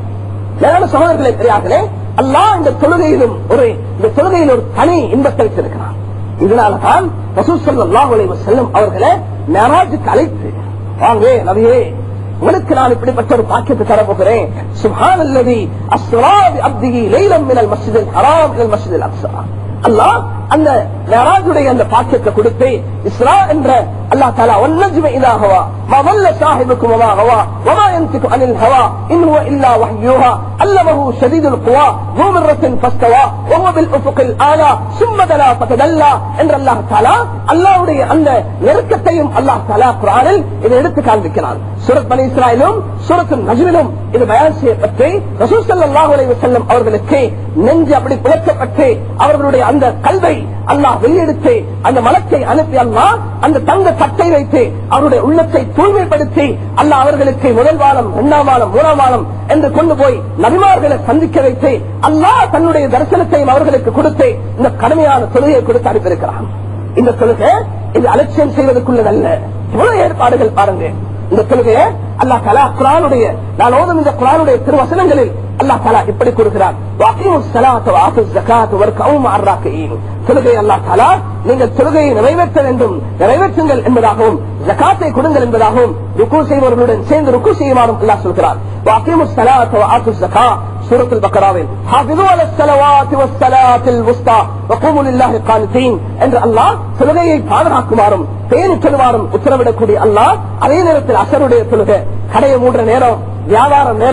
மேலான சகோதரர்களை தெரியார்களே அல்லாஹ் இந்த தொழுகையிலும் ஒரு இந்த தொழுகையில் ஒரு தனி இன்பத்தை வைத்திருக்கிறான் இதனாலதான் ரசூல் ஸல்லல்லாஹு அலைஹி வஸல்லம் அவர்களை மேராஜுக்கு அழைத்து வாங்க நபியே உங்களுக்கு நான் இப்படிப்பட்ட ஒரு பாக்கியத்தை தரப்போகிறேன் சுபான் அல்லதி அஸ்ராபி அப்திகி லைலம் மினல் மஸ்ஜிதில் ஹராம் மினல் மஸ்ஜிதில் அக்ஸா அல்லாஹ் அந்த மேராஜுடைய அந்த பாக்கியத்தை கொடுத்து இஸ்ரா என்ற அல்லாஹ் தாலா ஒன்னஜ்ம இதா ஹவா ما ضل صاحبكم وما غوى وما ينطق عن الهوى إن هو إلا وحيها علمه شديد القوى ذو مرة فاستوى وهو بالأفق الآلى ثم دنا فتدلى என்ற அல்லாஹ் தாலா அல்லாஹ்வுடைய அந்த நெருக்கத்தையும் அல்லாஹ் தாலா குரானில் இதை எடுத்து காண்பிக்கிறான் சூரத் பனி இஸ்ராயிலும் சூரத்து நஜ்மிலும் இது பயான் செய்யப்பட்டு ரசூல் ஸல்லல்லாஹு அலைஹி வஸல்லம் அவர்களுக்கு நெஞ்சு அப்படி புலக்கப்பட்டு அவர்களுடைய அந்த கல்வை அல்லாஹ் வெளியெடுத்து அந்த மலத்தை அனுப்பி அல்லாஹ் அந்த தங்க தட்டை வைத்து அவருடைய உள்ளத்தை தூய்மைப்படுத்தி அல்லாஹ் அவர்களுக்கு முதல் வாரம் இரண்டாம் வாரம் மூணாம் வாரம் என்று கொண்டு போய் நபிமார்களை சந்திக்க வைத்து அல்லாஹ் தன்னுடைய தரிசனத்தையும் அவர்களுக்கு கொடுத்து இந்த கடுமையான தொழுகையை கொடுத்து அனுப்பியிருக்கிறான் இந்த தொழுகை இது அலட்சியம் செய்வதற்குள்ளதல்ல இவ்வளவு ஏற்பாடுகள் பாருங்க இந்த தொழுகையை அல்லாஹ் தலா குரானுடைய நான் ஓதும் இந்த குரானுடைய திருவசனங்களில் அல்லாஹ் தலா இப்படி கூறுகிறார் வாக்கியும் சலாத்து வாக்கு ஜக்காத்து ஒரு கவும் ஆர்ராக்கையும் தொழுகை அல்லாஹ் தலா நீங்கள் தொழுகையை நிறைவேற்ற வேண்டும் நிறைவேற்றுங்கள் என்பதாகவும் ஜக்காத்தை கொடுங்கள் என்பதாகவும் ருக்கு செய்பவர்களுடன் சேர்ந்து ருக்கு செய்யுமாறும் அல்லாஹ் சொல்கிறார் வாக்கியும் சலாத்து வாக்கு ஜக்கா சூரத்துல் பக்கராவில் حافظوا على الصلوات والصلاة الوسطى وقوموا لله قانتين என்று அல்லாஹ் தொழுகையை பாதுகாக்குமாறும் பேணி சொல்லுமாறும் உத்தரவிடக்கூடிய அல்லாஹ் அதே நேரத்தில் அசருடைய தொழுகை கடையை மூடுற நேரம் வியாபாரம் நேரம்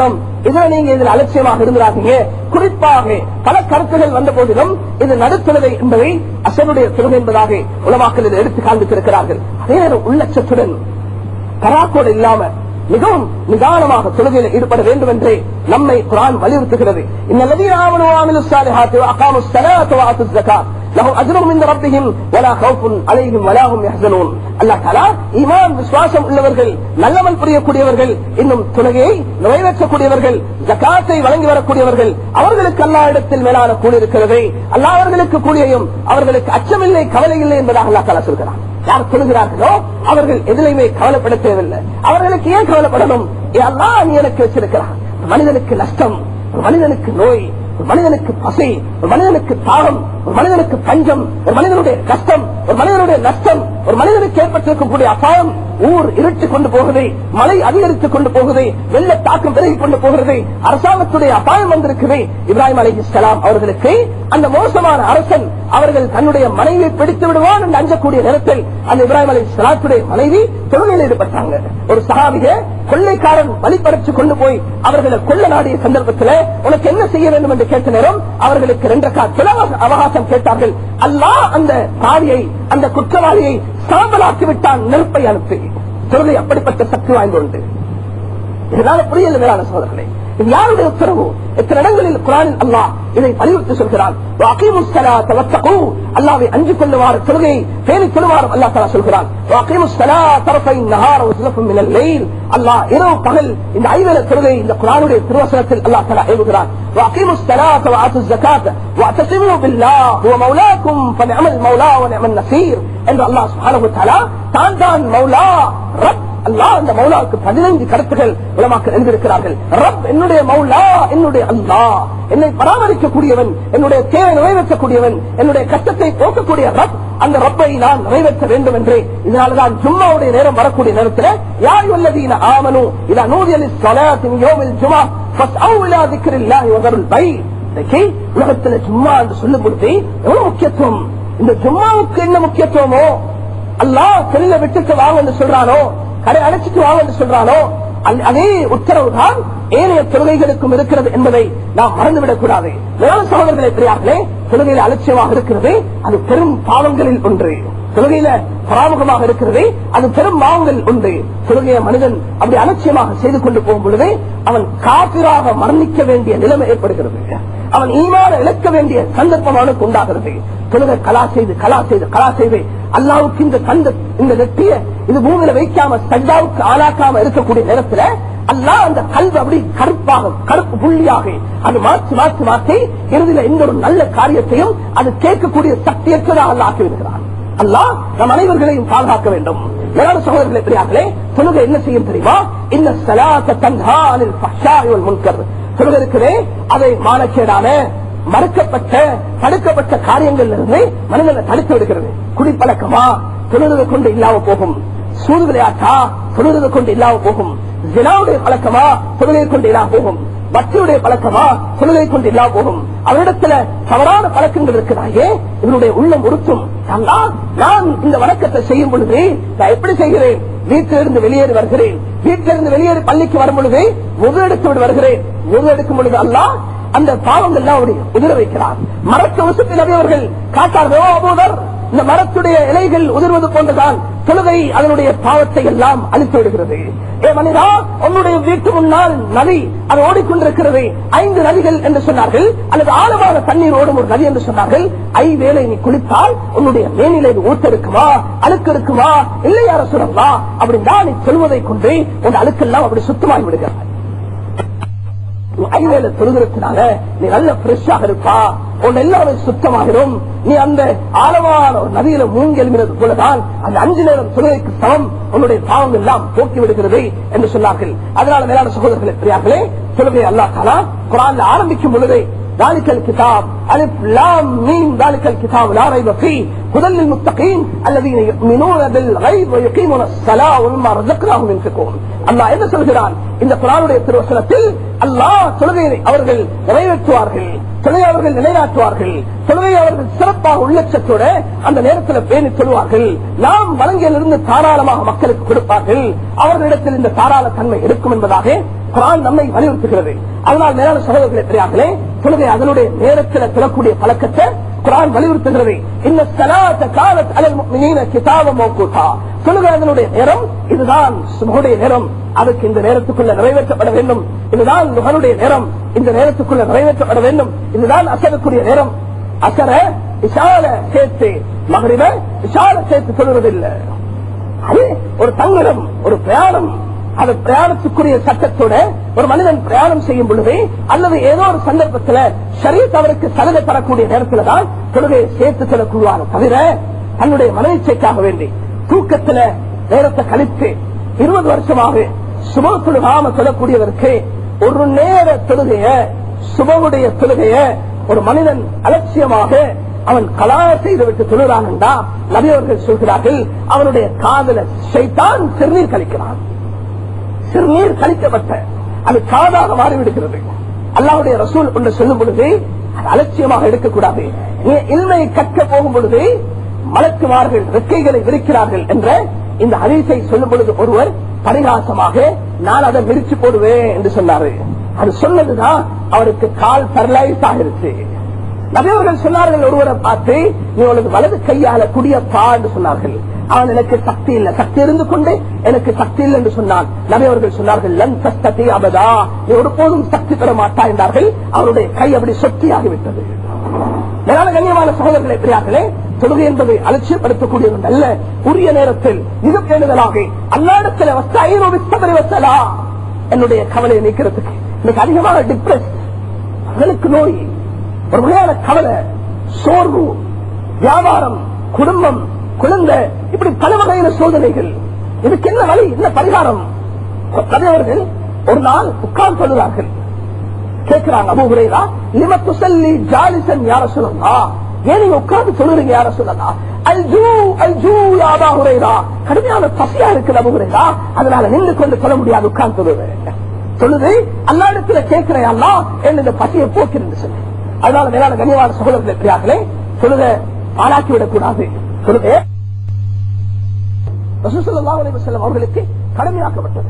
இதுல நீங்க இதில் அலட்சியமாக இருந்தாங்க குறிப்பாக பல கருத்துகள் வந்த போதிலும் இது நடுத்தொழுகை என்பதை அசனுடைய தொழுகை என்பதாக உலமாக்கள் இதை எடுத்து காண்பித்திருக்கிறார்கள் அதே நேரம் உள்ளச்சத்துடன் கராக்கோடு இல்லாம மிகவும் நிதானமாக தொழுகையில் ஈடுபட வேண்டும் என்று நம்மை குரான் வலியுறுத்துகிறது இன்னல்லதீன ஆமனு வஅமிலு ஸாலிஹாத்தி வஅகாமு ஸலாத்த வஆத்து ஸகாத் லஹும் அஜ்ரும் மின் ரப்பிஹிம் வலா கௌஃபுன் அலைஹிம் வலா ஹும் யஹ்சனூன் அல்லாஹ் தஆலா ஈமான் விசுவாசம் உள்ளவர்கள் நல்லமல் புரியக்கூடியவர்கள் இன்னும் தொழுகையை நிறைவேற்றக்கூடியவர்கள் ஜகாத்தை வழங்கி வரக்கூடியவர்கள் அவர்களுக்கு அல்லாஹ் இடத்தில் மேலான கூலி இருக்கிறது அல்லாஹ் அவர்களுக்கு கூலியையும் அவர்களுக்கு அச்சமில்லை கவலை இல்லை என்பதாக அல்லாஹ் தஆலா சொல்கிறான் யார் சொல்லுகிறார்களோ அவர்கள் எதிலையுமே கவலைப்பட தேவையில்லை அவர்களுக்கு ஏன் கவலைப்படணும் எல்லாம் நீ எனக்கு வச்சிருக்கிறான் மனிதனுக்கு நஷ்டம் ஒரு மனிதனுக்கு நோய் ஒரு மனிதனுக்கு பசி ஒரு மனிதனுக்கு தாகம் ஒரு மனிதனுக்கு பஞ்சம் ஒரு மனிதனுடைய கஷ்டம் ஒரு மனிதனுடைய நஷ்டம் ஒரு மனிதனுக்கு ஏற்பட்டிருக்கக்கூடிய அபாயம் ஊர் இருட்டு கொண்டு போகுது மழை அதிகரித்துக் கொண்டு போகுது வெள்ள தாக்கம் பெருகி கொண்டு போகிறது அரசாங்கத்துடைய அபாயம் வந்திருக்குது இப்ராஹிம் அலி இஸ்லாம் அவர்களுக்கு அந்த மோசமான அரசன் அவர்கள் தன்னுடைய மனைவியை பிடித்து விடுவான் என்று அஞ்சக்கூடிய நேரத்தில் அந்த இப்ராஹிம் அலி இஸ்லாத்துடைய மனைவி தொழுகையில் ஈடுபட்டாங்க ஒரு சகாபிக கொள்ளைக்காரன் வழிபறிச்சு கொண்டு போய் அவர்களை கொள்ள நாடிய சந்தர்ப்பத்தில் உனக்கு என்ன செய்ய வேண்டும் என்று கேட்ட நேரம் அவர்களுக்கு ரெண்டு அவகாசம் கேட்டார்கள் அல்லாஹ் அந்த காரியை அந்த குற்றவாளியை சாம்பலாக்கி விட்டான் நெருப்பை அனுப்பி தொழுகை அப்படிப்பட்ட சக்தி வாய்ந்து உண்டு இதனால புரியல மேலான சோதர்களே இது யாருடைய உத்தரவு எத்தனை இடங்களில் குரானில் அல்லாஹ் இதை வலியுறுத்தி சொல்கிறான் வாக்கியமுஸ் ஸலாத்த வத்தகு அல்லாஹ்வை அஞ்சு கொள்ளுமாறு தொழுகையை பேணி கொள்ளுமாறு அல்லாஹ் தஆலா சொல்கிறான் வாக்கியமுஸ் ஸலாத்த தரஃபை நஹார வஸலஃபும் மினல் லைல் அல்லாஹ் இரவு பகல் இந்த ஐவேளை தொழுகை இந்த குரானுடைய திருவசனத்தில் அல்லாஹ் தஆலா ஏவுகிறான் வாக்கியமுஸ் ஸலாத்த வஆத்து ஸகாத் வஅத்தஸிமு பில்லாஹ் ஹுவ மௌலாக்கும் ஃபனிஅமல் மௌலா வனிஅமன் நஸீர் என்று அல்லாஹ் சுப்ஹானஹு வ தஆலா தான் தான் மௌலா ரப் அல்லாஹ் அந்த மௌலாவுக்கு பதினைந்து கருத்துகள் உலமாக்கள் எழுதியிருக்கிறார்கள் ரப் என்னுடைய மௌலா என்னுடைய அல்லாஹ் என்னை பராமரிக்கக்கூடியவன் என்னுடைய தேவை நிறைவேற்றக்கூடியவன் என்னுடைய கஷ்டத்தை போக்கக்கூடிய ரப் அந்த ரப்பை நான் நிறைவேற்ற வேண்டும் என்று இதனாலதான் ஜும்மாவுடைய நேரம் வரக்கூடிய நேரத்தில் யார் வல்லதீன ஆமனு இதா நூதியலி சொலாத்தின் யோமில் ஜுமா உலகத்துல ஜும்மா என்று சொல்லும் பொழுது எவ்வளவு முக்கியத்துவம் இந்த ஜும்மாவுக்கு என்ன முக்கியத்துவமோ அல்லாஹ் செல்ல விட்டுட்டு வாங்க என்று சொல்றானோ கடை அடைச்சிட்டு வாங்க என்று சொல்றானோ அந்த- அதே உத்தரவு தான் ஏனைய தொழுகைகளுக்கும் இருக்கிறது என்பதை நாம் மறந்துவிடக் கூடாது வேளாண் சகோதரர்களை பெரியார்களே தொழுகையில் அலட்சியமாக இருக்கிறது அது பெரும் பாவங்களில் ஒன்று தொழுகையில பராமுகமாக இருக்கிறது அது பெரும் பாவங்கள் உண்டு தொழுகைய மனிதன் அப்படி அலட்சியமாக செய்து கொண்டு போகும் பொழுது அவன் காப்பிராக மரணிக்க வேண்டிய நிலைமை ஏற்படுகிறது அவன் ஈமான இழக்க வேண்டிய சந்தர்ப்பம் அவனுக்கு உண்டாகிறது தொழுகை கலா செய்து கலா செய்து கலா செய்து அல்லாவுக்கு இந்த தந்த இந்த நெட்டிய இது பூமியில வைக்காம சஜாவுக்கு ஆளாக்காம இருக்கக்கூடிய நேரத்துல அல்லாஹ் அந்த கல்வி அப்படி கருப்பாக கருப்பு புள்ளியாக அது மாற்றி மாற்றி மாற்றி இறுதியில எந்த ஒரு நல்ல காரியத்தையும் அது கேட்கக்கூடிய சக்தியற்றதாக அல்ல ஆக்கி விடுகிறான் அல்லாஹ் நம் அனைவர்களையும் பாதுகாக்க வேண்டும் வேளாண் சகோதரர்களே பெரியார்களே தொழுகை என்ன செய்யும் தெரியுமா இந்த சலாத்த தன்ஹானில் ஃபஹ்ஷாய் முன்கர் தொழுகை இருக்கிறே அதை மானக்கேடான மறுக்கப்பட்ட தடுக்கப்பட்ட காரியங்கள் இருந்து மனிதனை தடுத்து விடுகிறது குடிப்பழக்கமா தொழுகை கொண்டு இல்லாம போகும் சூது விளையாட்டா தொழுகை கொண்டு இல்லாம போகும் ஜினாவுடைய பழக்கமா தொழுகை கொண்டு இல்லாம போகும் பக்தியுடைய பழக்கமா தொழுகை கொண்டு இல்லாம போகும் அவரிடத்துல தவறான பழக்கங்கள் இருக்கிறாயே இவனுடைய உள்ளம் உறுத்தும் அல்லாஹ், நான் இந்த வணக்கத்தை செய்யும் பொழுது நான் எப்படி செய்கிறேன் வீட்டிலிருந்து வெளியேறி வருகிறேன் வீட்டிலிருந்து வெளியேறி பள்ளிக்கு வரும் பொழுது முது எடுத்து விட்டு வருகிறேன் முது எடுக்கும் பொழுது அல்லாஹ் அந்த பாவங்கள்லாம் அவருடைய உதிர வைக்கிறார் மரத்து வசத்தில் அவர்கள் காட்டார்களோ அபூதர் இந்த மரத்துடைய இலைகள் உதிர்வது போன்றுதான் தொழுகை அதனுடைய பாவத்தை எல்லாம் அழித்து விடுகிறது ஏ மனிதா உன்னுடைய வீட்டு முன்னால் நதி அது ஓடிக்கொண்டிருக்கிறது ஐந்து நதிகள் என்று சொன்னார்கள் அல்லது ஆழமான தண்ணீர் ஓடும் ஒரு நதி என்று சொன்னார்கள் ஐ வேளை நீ குளித்தால் உன்னுடைய மேனிலை ஊத்த இருக்குமா அழுக்கு இருக்குமா இல்லை யார சொல்லலாம் அப்படின்னா நீ சொல்வதை கொண்டு உன் அழுக்கெல்லாம் அப்படி சுத்தமாகி விடுகிறாய் ஐவேல தொழுகிறதுனால நீ நல்ல ஃப்ரெஷ்ஷாக இருப்பா உன் எல்லாமே சுத்தமாகிடும் நீ அந்த ஆழமான ஒரு நதியில மூங்கி எழுமினது போலதான் அந்த அஞ்சு நேரம் தொழுகைக்கு சமம் உன்னுடைய பாவங்கள் எல்லாம் போக்கி விடுகிறது என்று சொன்னார்கள் அதனால மேலான சகோதரர்களே பெரியார்களே தொழுகை அல்லா தாலா குரான்ல ஆரம்பிக்கும் பொழுதே ذلك الكتاب ألف لام ميم ذلك الكتاب لا ريب فيه هدى للمتقين الذين يؤمنون بالغيب ويقيمون الصلاة ومما رزقناهم ينفقون அல்லாஹ் என்ன சொல்கிறான் இந்த குரானுடைய திருவசனத்தில் அல்லாஹ் தொழுகையை அவர்கள் நிறைவேற்றுவார்கள் தொழுகை அவர்கள் நிலைநாட்டுவார்கள் தொழுகை அவர்கள் சிறப்பாக உள்ளச்சத்தோட அந்த நேரத்தில் பேணி சொல்வார்கள் நாம் வழங்கியிலிருந்து தாராளமாக மக்களுக்கு கொடுப்பார்கள் அவர்களிடத்தில் இந்த தாராள தன்மை இருக்கும் என்பதாக குரான் நம்மை வலியுறுத்துகிறது அதனால் மேலான சகோதரர்களை தெரியாமலே தொழுகை அதனுடைய நேரத்தில் தொழக்கூடிய பழக்கத்தை குரான் வலியுறுத்துகிறது இந்த சலாத்த காலத் அலல் முஃமினீன கிதாபம் மௌகூதா தொழுகை அதனுடைய நேரம் இதுதான் சுபஹுடைய நேரம் அதுக்கு இந்த நேரத்துக்குள்ள நிறைவேற்றப்பட வேண்டும் இதுதான் நுகருடைய நேரம் இந்த நேரத்துக்குள்ள நிறைவேற்றப்பட வேண்டும் இதுதான் அசரக்கூடிய நேரம் அசர இஷால சேர்த்து மகரிவ இஷால சேர்த்து சொல்வதில்லை அது ஒரு தங்குடம் ஒரு பிரயாணம் அது பிரயாணத்துக்குரிய சட்டத்தோட ஒரு மனிதன் பிரயாணம் செய்யும் பொழுது அல்லது ஏதோ ஒரு சந்தர்ப்பத்துல சரீரத் அவருக்கு சலுகை தரக்கூடிய நேரத்துல தான் தொழுகையை சேர்த்து செல்லக்கூடாது தவிர தன்னுடைய மனநிச்சைக்காக வேண்டி தூக்கத்துல நேரத்தை கழித்து இருபது வருஷமாக சுப தொழுகாம சொல்லக்கூடியவருக்கு ஒரு நேர தொழுகைய சுபவுடைய தொழுகைய ஒரு மனிதன் அலட்சியமாக அவன் கலா செய்துவிட்டு தொழுகிறான்டா நபியவர்கள் சொல்கிறார்கள் அவனுடைய காதல சைத்தான் சிறுநீர் கழிக்கிறான் சிறுநீர் கழிக்கப்பட்ட அது காதாக மாறிவிடுகிறது அல்லாவுடைய ரசூல் ஒன்று சொல்லும் பொழுது அது அலட்சியமாக எடுக்கக்கூடாது நீ இல்மை கற்க போகும் பொழுது மலக்குமார்கள் ரெக்கைகளை விரிக்கிறார்கள் என்ற இந்த ஹதீஸை சொல்லும் பொழுது ஒருவர் பரிகாசமாக நான் அதை விரிச்சு போடுவேன் என்று சொன்னாரு அது சொன்னதுதான் அவருக்கு கால் பரலைஸ் ஆகிருச்சு நபியவர்கள் சொன்னார்கள் ஒருவரை பார்த்து நீ உனது வலது கையால குடியப்பா என்று சொன்னார்கள் அவன் எனக்கு சக்தி இல்லை சக்தி இருந்து கொண்டு எனக்கு சக்தி இல்லை என்று சொன்னான் நபியவர்கள் சொன்னார்கள் லன் சஸ்ததி அபதா நீ ஒருபோதும் சக்தி பெற மாட்டா என்றார்கள் அவருடைய கை அப்படி சொத்தியாகிவிட்டது மேலான கண்ணியமான சகோதரர்களை பெரியார்களே தொழுகை என்பதை அலட்சியப்படுத்தக்கூடியது அல்ல உரிய நேரத்தில் மிக பேணுதலாக அல்லாடத்தில் வசலா என்னுடைய கவலையை நீக்கிறதுக்கு இன்னைக்கு அதிகமாக டிப்ரெஸ் அவர்களுக்கு நோய் ஒரு வகையான கவலை சோர்வு வியாபாரம் குடும்பம் குழந்தை இப்படி பல வகையான சோதனைகள் இதுக்கு என்ன வழி என்ன பரிகாரம் தலைவர்கள் ஒரு நாள் உட்கார்ந்து சொல்லுறார்கள் கேட்கிறாங்க அபுகுரைரா லிமத்து சொல்லி ஜாலிசன் யார சொல்லலாம் ஏன் நீங்க உட்கார்ந்து சொல்லுறீங்க யார சொல்லலாம் அல்ஜூ அல்ஜூ யாபா ஹுரைரா கடுமையான பசியா இருக்குது அபுகுரைரா அதனால நின்று கொண்டு சொல்ல முடியாது உட்கார்ந்து சொல்லுவேன் சொல்லுது அல்லா இடத்துல கேட்கிறேன் அல்லா என்ன இந்த பசியை போக்கிறேன்னு சொல்லி அதனால மேலான கண்ணியமான சகோதரர்கள் இருக்கிறார்களே சொல்லுத ஆளாக்கி விடக்கூடாது சொல்லுதே செல்லும் அவர்களுக்கு கடமையாக்கப்பட்டது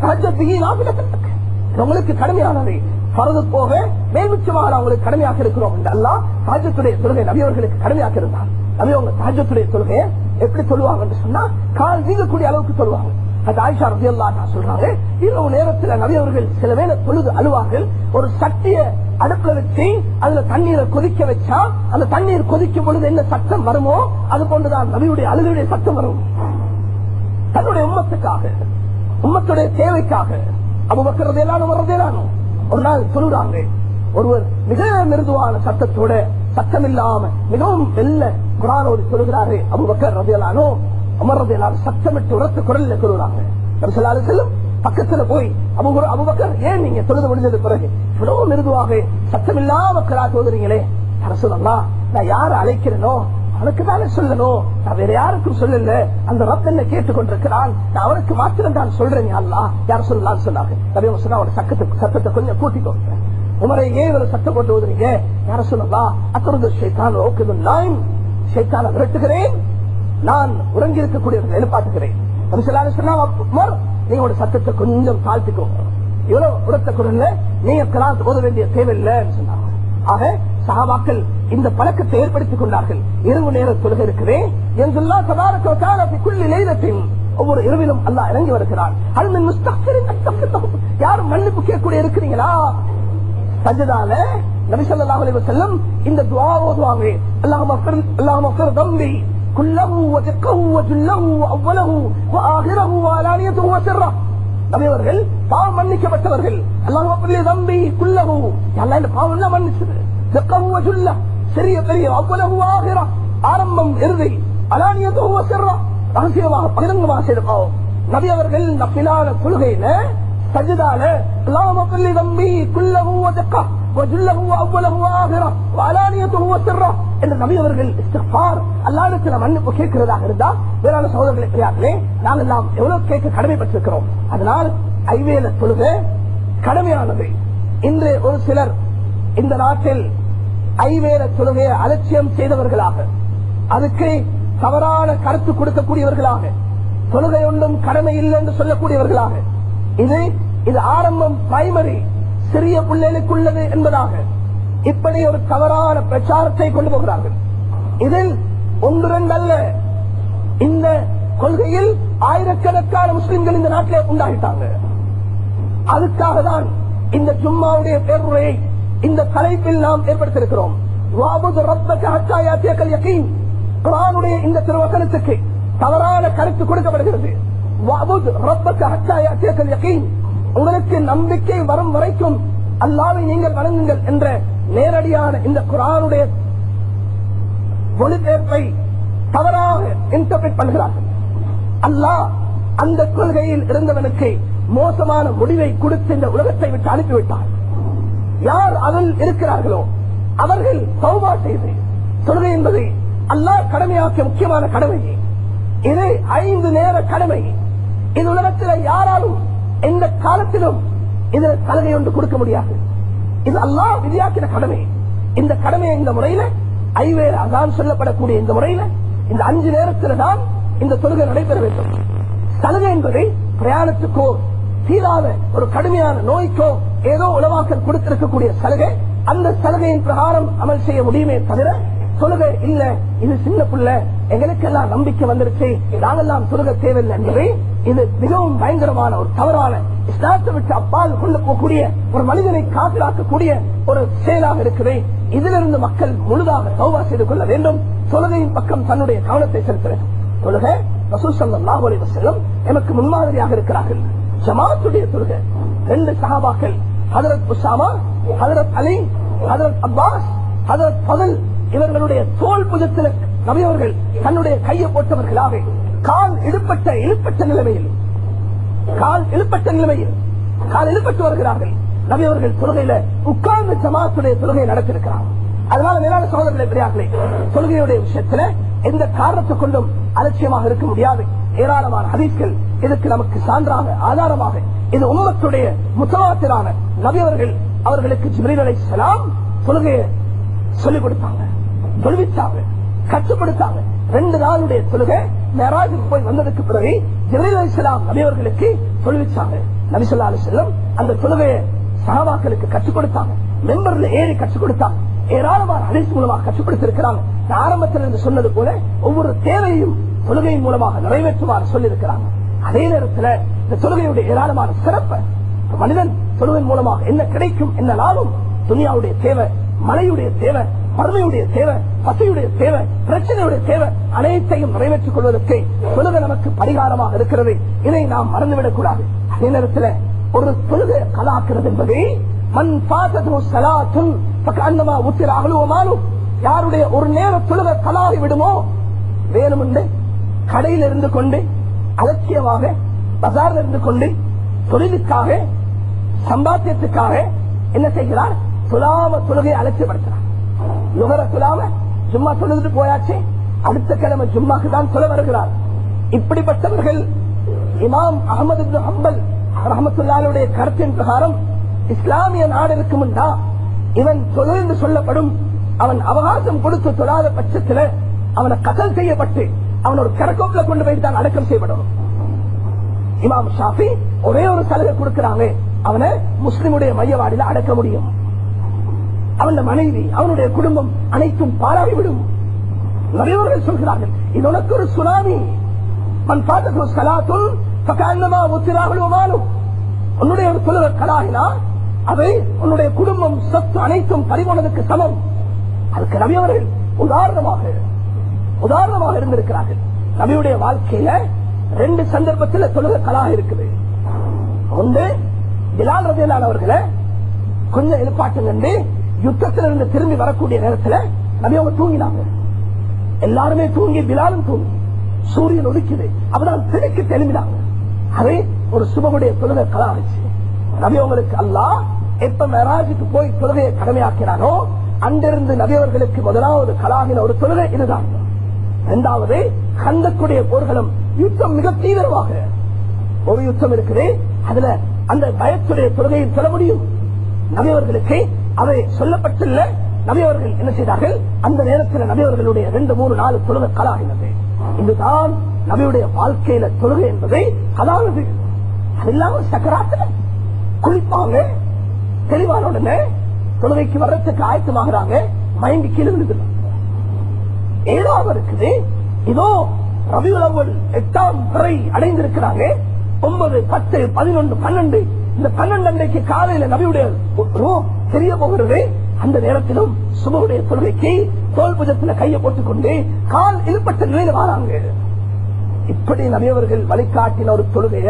உங்களுக்கு கடமையானது பரது போக மேல்மிச்சமாக அவங்களுக்கு கடமையாக இருக்கிறோம் என்று அல்லா தாஜத்துடைய தொழுகை நபியவர்களுக்கு கடமையாக இருந்தார் நபி அவங்க தாஜத்துடைய தொழுகையை எப்படி சொல்லுவாங்க என்று சொன்னா கால் வீங்கக்கூடிய அளவுக்கு சொல்லுவாங்க அது ஆயிஷா ரதி அல்லா சொல்றாங்க இரவு நேரத்தில் நபியவர்கள் சில வேலை தொழுது அழுவார்கள் ஒரு சட்டிய அடுப்புல வச்சு அதுல தண்ணீரை கொதிக்க வச்சா அந்த தண்ணீர் கொதிக்கும் பொழுது என்ன சத்தம் வருமோ அது போன்றுதான் நபியுடைய அழுகையுடைய சத்தம் வரும் தன்னுடைய உம்மத்துக்காக உம்மத்துடைய தேவைக்காக அபுபக்கரதேலானும் வரதேலானும் ஒரு நாள் சொல்லுறாங்க ஒருவர் மிக மிருதுவான சத்தத்தோட சத்தம் இல்லாம மிகவும் வெல்ல குரானோடு சொல்லுகிறாரு அபுபக்கர் ரதையலானோ அமர்றதையெல்லாம் சத்தமிட்டு உரத்து குரல்ல சொல்லுறாங்க செல்லும் பக்கத்துல போய் அபுகுரு அபுபக்கர் ஏன் நீங்க தொழுது முடிஞ்சது பிறகு இவ்வளவு மிருதுவாக சத்தம் இல்லாம கிரா தோதுறீங்களே அரசுலாம் நான் யார அழைக்கிறேனோ அவனுக்கு தானே சொல்லணும் நான் வேற யாருக்கும் சொல்லல அந்த ரப் என்ன கேட்டுக்கொண்டிருக்கிறான் நான் அவனுக்கு மாத்திரம் தான் சொல்றேன் அல்லா யார் சொல்லலாம் சொன்னாங்க நபி சொன்னா அவனோட சக்கத்தை சத்தத்தை கொஞ்சம் கூட்டிக்கோங்க உமரை ஏன் ஒரு சத்தம் போட்டு ஓதுறீங்க யார சொல்லலாம் அத்தரது ஷைத்தான் ஓகே நான் ஷைத்தான விரட்டுகிறேன் நான் உறங்கி இருக்கக்கூடியவர்கள் எழுப்பாட்டுகிறேன் சொன்னா உமர் நீங்க ஒரு சத்தத்தை கொஞ்சம் தாழ்த்திக்கோங்க இவ்வளவு உரத்த குரல்ல நீங்க கிளாஸ் ஓத வேண்டிய தேவையில்லைன்னு சொன்னாங்க ஆக சகாபாக்கள் இந்த பழக்கத்தை ஏற்படுத்திக் கொண்டார்கள் இரவு நேர தொழுகை இருக்கிறேன் என்றெல்லா சதாரக்குள்ளி லைலத்தின் ஒவ்வொரு இரவிலும் அல்லா இறங்கி வருகிறான் அல்மின் முஸ்தக்பிரின் யாரும் மன்னிப்பு கேட்கக்கூடிய இருக்கிறீங்களா சஜதால நபிசல்லா அலைவ செல்லம் இந்த துவா ஓதுவாங்க அல்லாஹ் அல்லாஹ் தம்பி كله وجقه وجله وأوله وآخره وعلانيته وسره நபியவர்கள் பாவம் மன்னிக்கப்பட்டவர்கள் அல்லாஹ் அப்படி தம்பி குல்லகு எல்லாம் இந்த பாவம் எல்லாம் மன்னிச்சது ஜக்கஹு ஜுல்ல சிறிய பெரிய அவ்வளவு ஆகிறா ஆரம்பம் இறுதி அலானியத்துவ சிறா ரகசியமாக பகிரங்கமாக செய்த பாவம் நபி அவர்கள் நப்பிலான கொள்கையில சஜிதால அல்லாஹ் அப்படி தம்பி குல்லகு ஜக்கா وجله وأوله وآخره وعلانيته وسره என்று நபி அவர்கள் இஸ்திக்பார் அல்லாஹ்விடத்தில் மன்னிப்பு கேட்கிறதாக இருந்தா வேளாண் சகோதரர்களை பெரியார்களே நாங்கள் எல்லாம் எவ்வளவு கேட்க கடமைப்பட்டிருக்கிறோம் அதனால் ஐவேல தொழுகை கடமையானது இன்று ஒரு சிலர் இந்த நாட்டில் ஐவேல தொழுகையை அலட்சியம் செய்தவர்களாக அதுக்கு தவறான கருத்து கொடுக்கக்கூடியவர்களாக தொழுகை ஒன்றும் கடமை இல்லை என்று சொல்லக்கூடியவர்களாக இது இது ஆரம்பம் பிரைமரி சிறிய பிள்ளைகளுக்குள்ளது என்பதாக இப்படி ஒரு தவறான பிரச்சாரத்தை கொண்டு போகிறார்கள் இதில் ஒன்று ரெண்டு அல்ல இந்த கொள்கையில் ஆயிரக்கணக்கான முஸ்லிம்கள் இந்த நாட்டிலே உண்டாகிட்டாங்க அதுக்காக தான் இந்த ஜும்மாவுடைய பேருரையை இந்த தலைப்பில் நாம் ஏற்படுத்தியிருக்கிறோம் வாபுது ரப்பக ஹத்தா யாத்தியக்கல் யகீன். குர்ஆனுடைய இந்த திருவசனத்துக்கு தவறான கருத்து கொடுக்கப்படுகிறது வாபுத் ரப்பக ஹத்தா யாத்தியக்கல் யகீன். உங்களுக்கு நம்பிக்கை வரும் வரைக்கும் அல்லாவை நீங்கள் வணங்குங்கள் என்ற நேரடியான இந்த குரானுடைய மொழிபெயர்ப்பை தவறாக இன்டர்பிரட் பண்ணுகிறார்கள் அல்லாஹ் அந்த கொள்கையில் இருந்தவனுக்கு மோசமான முடிவை கொடுத்து இந்த உலகத்தை விட்டு அனுப்பிவிட்டார் யார் அதில் இருக்கிறார்களோ அவர்கள் சௌபா செய்து தொழுகை என்பது அல்லாஹ் கடமையாக்கிய முக்கியமான கடமை இது ஐந்து நேர கடமை இந்த உலகத்தில் யாராலும் எந்த காலத்திலும் இது சலுகை ஒன்று கொடுக்க முடியாது இது அல்லாஹ் விதியாக்கின கடமை இந்த கடமையை இந்த முறையில ஐவேறு அதான் சொல்லப்படக்கூடிய இந்த முறையில இந்த அஞ்சு நேரத்தில் தான் இந்த தொழுகை நடைபெற வேண்டும் சலுகை என்பது பிரயாணத்துக்கோ தீராத ஒரு கடுமையான நோய்க்கோ ஏதோ உலவாக்கல் கொடுத்திருக்கக்கூடிய சலுகை அந்த சலுகையின் பிரகாரம் அமல் செய்ய முடியுமே தவிர தொழுகை இல்ல இது சின்ன புள்ள எங்களுக்கெல்லாம் நம்பிக்கை வந்துருச்சு நாங்கெல்லாம் தொழுகை தேவையில்லை என்பதை இது மிகவும் பயங்கரமான ஒரு தவறான இஸ்லாத்தை விட்டு அப்பால் கொண்டு போகக்கூடிய ஒரு மனிதனை காப்பிலாக்கக்கூடிய ஒரு செயலாக இருக்குது இதிலிருந்து மக்கள் முழுதாக சௌவா செய்து கொள்ள வேண்டும் தொழுகையின் பக்கம் தன்னுடைய கவனத்தை செலுத்த வேண்டும் தொழுகை ரசூல் ஸல்லல்லாஹு அலைஹி வஸல்லம் எமக்கு முன்மாதிரியாக இருக்கிறார்கள் ஜமாத்துடைய தொழுகை ரெண்டு சஹாபாக்கள் ஹஜரத் உசாமா ஹஜரத் அலி ஹஜரத் அப்பாஸ் ஹஜரத் ஃபதல் இவர்களுடைய தோல் புஜத்தில் நபியவர்கள் தன்னுடைய கையை போட்டவர்களாக கால் இழுப்பட்ட இழுப்பட்ட நிலைமையில் கால் இழுப்பட்ட நிலைமையில் கால் இழுப்பட்டு வருகிறார்கள் நபி அவர்கள் தொழுகையில உட்கார்ந்து ஜமாத்துடைய தொழுகையை நடத்திருக்கிறார் அதனால மேலான சகோதரர்களை பெரியார்களே தொழுகையுடைய விஷயத்துல எந்த காரணத்தை கொண்டும் அலட்சியமாக இருக்க முடியாது ஏராளமான ஹதீஸ்கள் இதுக்கு நமக்கு சான்றாக ஆதாரமாக இது உம்மத்துடைய முத்தவாத்திரான நபி அவர்கள் அவர்களுக்கு ஜிப்ரீல் அலைஹிஸ்ஸலாம் தொழுகையை சொல்லிக் கொடுத்தாங்க தொழுவித்தாங்க கட்டுப்படுத்தாங்க ரெண்டு நாளுடைய தொழுகை மேராஜுக்கு போய் வந்ததுக்கு பிறகு ஜிப்ரீல் அலைஹிஸ்ஸலாம் நபி அவர்களுக்கு தொழுவிச்சாங்க நபி ஸல்லல்லாஹு அலைஹி வஸல்லம் அந்த தொழுகையை சஹாபாக்களுக்கு கற்றுக் கொடுத்தாங்க மெம்பர்ல ஏறி கற்றுக் கொடுத்தாங்க ஏராளமான ஹதீஸ் மூலமாக கற்றுக் கொடுத்திருக்கிறாங்க நான் ஆரம்பத்தில் இருந்து சொன்னது போல ஒவ்வொரு தேவையும் தொழுகையின் மூலமாக நிறைவேற்றுமாறு சொல்லியிருக்கிறாங்க அதே நேரத்தில் இந்த தொழுகையுடைய ஏராளமான சிறப்பை ஒரு மனிதன் தொழுவின் மூலமாக என்ன கிடைக்கும் என்ன லாபம் துனியாவுடைய தேவை மழையுடைய தேவை பறவையுடைய தேவை பசியுடைய தேவை பிரச்சனையுடைய தேவை அனைத்தையும் நிறைவேற்றிக் கொள்வதற்கு தொழுகை நமக்கு பரிகாரமாக இருக்கிறது இதை நாம் மறந்துவிடக் கூடாது அதே நேரத்தில் ஒரு தொழுகை கலாக்கிறது என்பது மண் பாத்தது சலாத்தும் அன்னமா உத்திர அகலுவமானும் யாருடைய ஒரு நேர தொழுகை கலாகி விடுமோ வேணுமென்று கடையில் இருந்து கொண்டு அலட்சியமாக பஜார்ல இருந்து கொண்டு தொழிலுக்காக சம்பாத்தியத்துக்காக என்ன செய்கிறார் துலாம தொழுகையை அலட்சியப்படுத்துறார் யுகர துலாம சும்மா தொழுதுட்டு போயாச்சு அடுத்த கிழமை ஜும்மாக்கு தான் சொல்ல வருகிறார் இப்படிப்பட்டவர்கள் இமாம் அகமது இப்னு ஹம்பல் ரஹமத்துல்லாவுடைய கருத்தின் பிரகாரம் இஸ்லாமிய நாடு இருக்கும்டா இவன் தொழில் என்று சொல்லப்படும் அவன் அவகாசம் கொடுத்து தொழாத பட்சத்துல அவனை கதல் செய்யப்பட்டு அவன் ஒரு கரக்கோப்பில கொண்டு போய் தான் அடக்கம் செய்யப்படணும் இமாம் ஷாஃபி ஒரே ஒரு சலுகை கொடுக்கிறாங்க அவனை முஸ்லிமுடைய மையவாடியில அடக்க முடியும் அவன் மனைவி அவனுடைய குடும்பம் அனைத்தும் பாராகிவிடும் நிறையவர்கள் சொல்கிறார்கள் இது உனக்கு ஒரு சுனாமி மண் பார்த்தது சலாத்தும் பக்காண்டமா ஒத்திராகலுமானும் உன்னுடைய ஒரு தொழில கலாகினா அது உன்னுடைய குடும்பம் சொத்து அனைத்தும் பறிபோனதுக்கு சமம் அதுக்கு நபியவர்கள் உதாரணமாக உதாரணமாக இருந்திருக்கிறார்கள் நபியுடைய வாழ்க்கையில ரெண்டு சந்தர்ப்பத்தில் தொழுக கலாக இருக்குது ஒன்று பிலால் ரஜிலான் அவர்களை கொஞ்சம் எழுப்பாட்டுங்க யுத்தத்திலிருந்து திரும்பி வரக்கூடிய நேரத்தில் நபி அவங்க தூங்கினாங்க எல்லாருமே தூங்கி பிலாலும் தூங்கி சூரியன் ஒதுக்குது அப்பதான் திரைக்கு தெளிவினாங்க அதே ஒரு சுபகுடைய தொழுகை கலாச்சு நபி உங்களுக்கு அல்லாஹ் எப்ப மெராஜுக்கு போய் தொழுகையை கடமையாக்கினானோ அங்கிருந்து நபியவர்களுக்கு முதலாவது கலாகின ஒரு தொழுகை இதுதான் இரண்டாவது கந்தக்குடைய போர்களும் யுத்தம் மிக தீவிரமாக ஒரு யுத்தம் இருக்குது அதுல அந்த பயத்துடைய தொழுகையில் சொல்ல முடியும் நபியவர்களுக்கு அவை சொல்லப்பட்டுள்ள நபியவர்கள் என்ன செய்தார்கள் அந்த நேரத்தில் நபியவர்களுடைய ரெண்டு மூணு நாலு தொழுகை கலாகினது இதுதான் நபியுடைய வாழ்க்கையில தொழுகை என்பதை கலானது அது இல்லாம சக்கராத்துல குளிப்பாங்க தெளிவான உடனே தொழுகைக்கு வர்றதுக்கு ஆயத்தமாகறாங்க மயங்கி கீழே விழுதுறாங்க ஏழாவது இருக்குது இதோ ரவியுலவல் எட்டாம் பிறை அடைந்திருக்கிறாங்க ஒன்பது பத்து பதினொன்று பன்னெண்டு இந்த பன்னெண்டு அன்றைக்கு காலையில நபியுடைய ரூ தெரிய போகிறது அந்த நேரத்திலும் சுபவுடைய தொழுகைக்கு தோல் புஜத்துல கையை போட்டுக்கொண்டு கால் இழுப்பட்ட நிலையில வராங்க இப்படி நபியவர்கள் வழிகாட்டின ஒரு தொழுகைய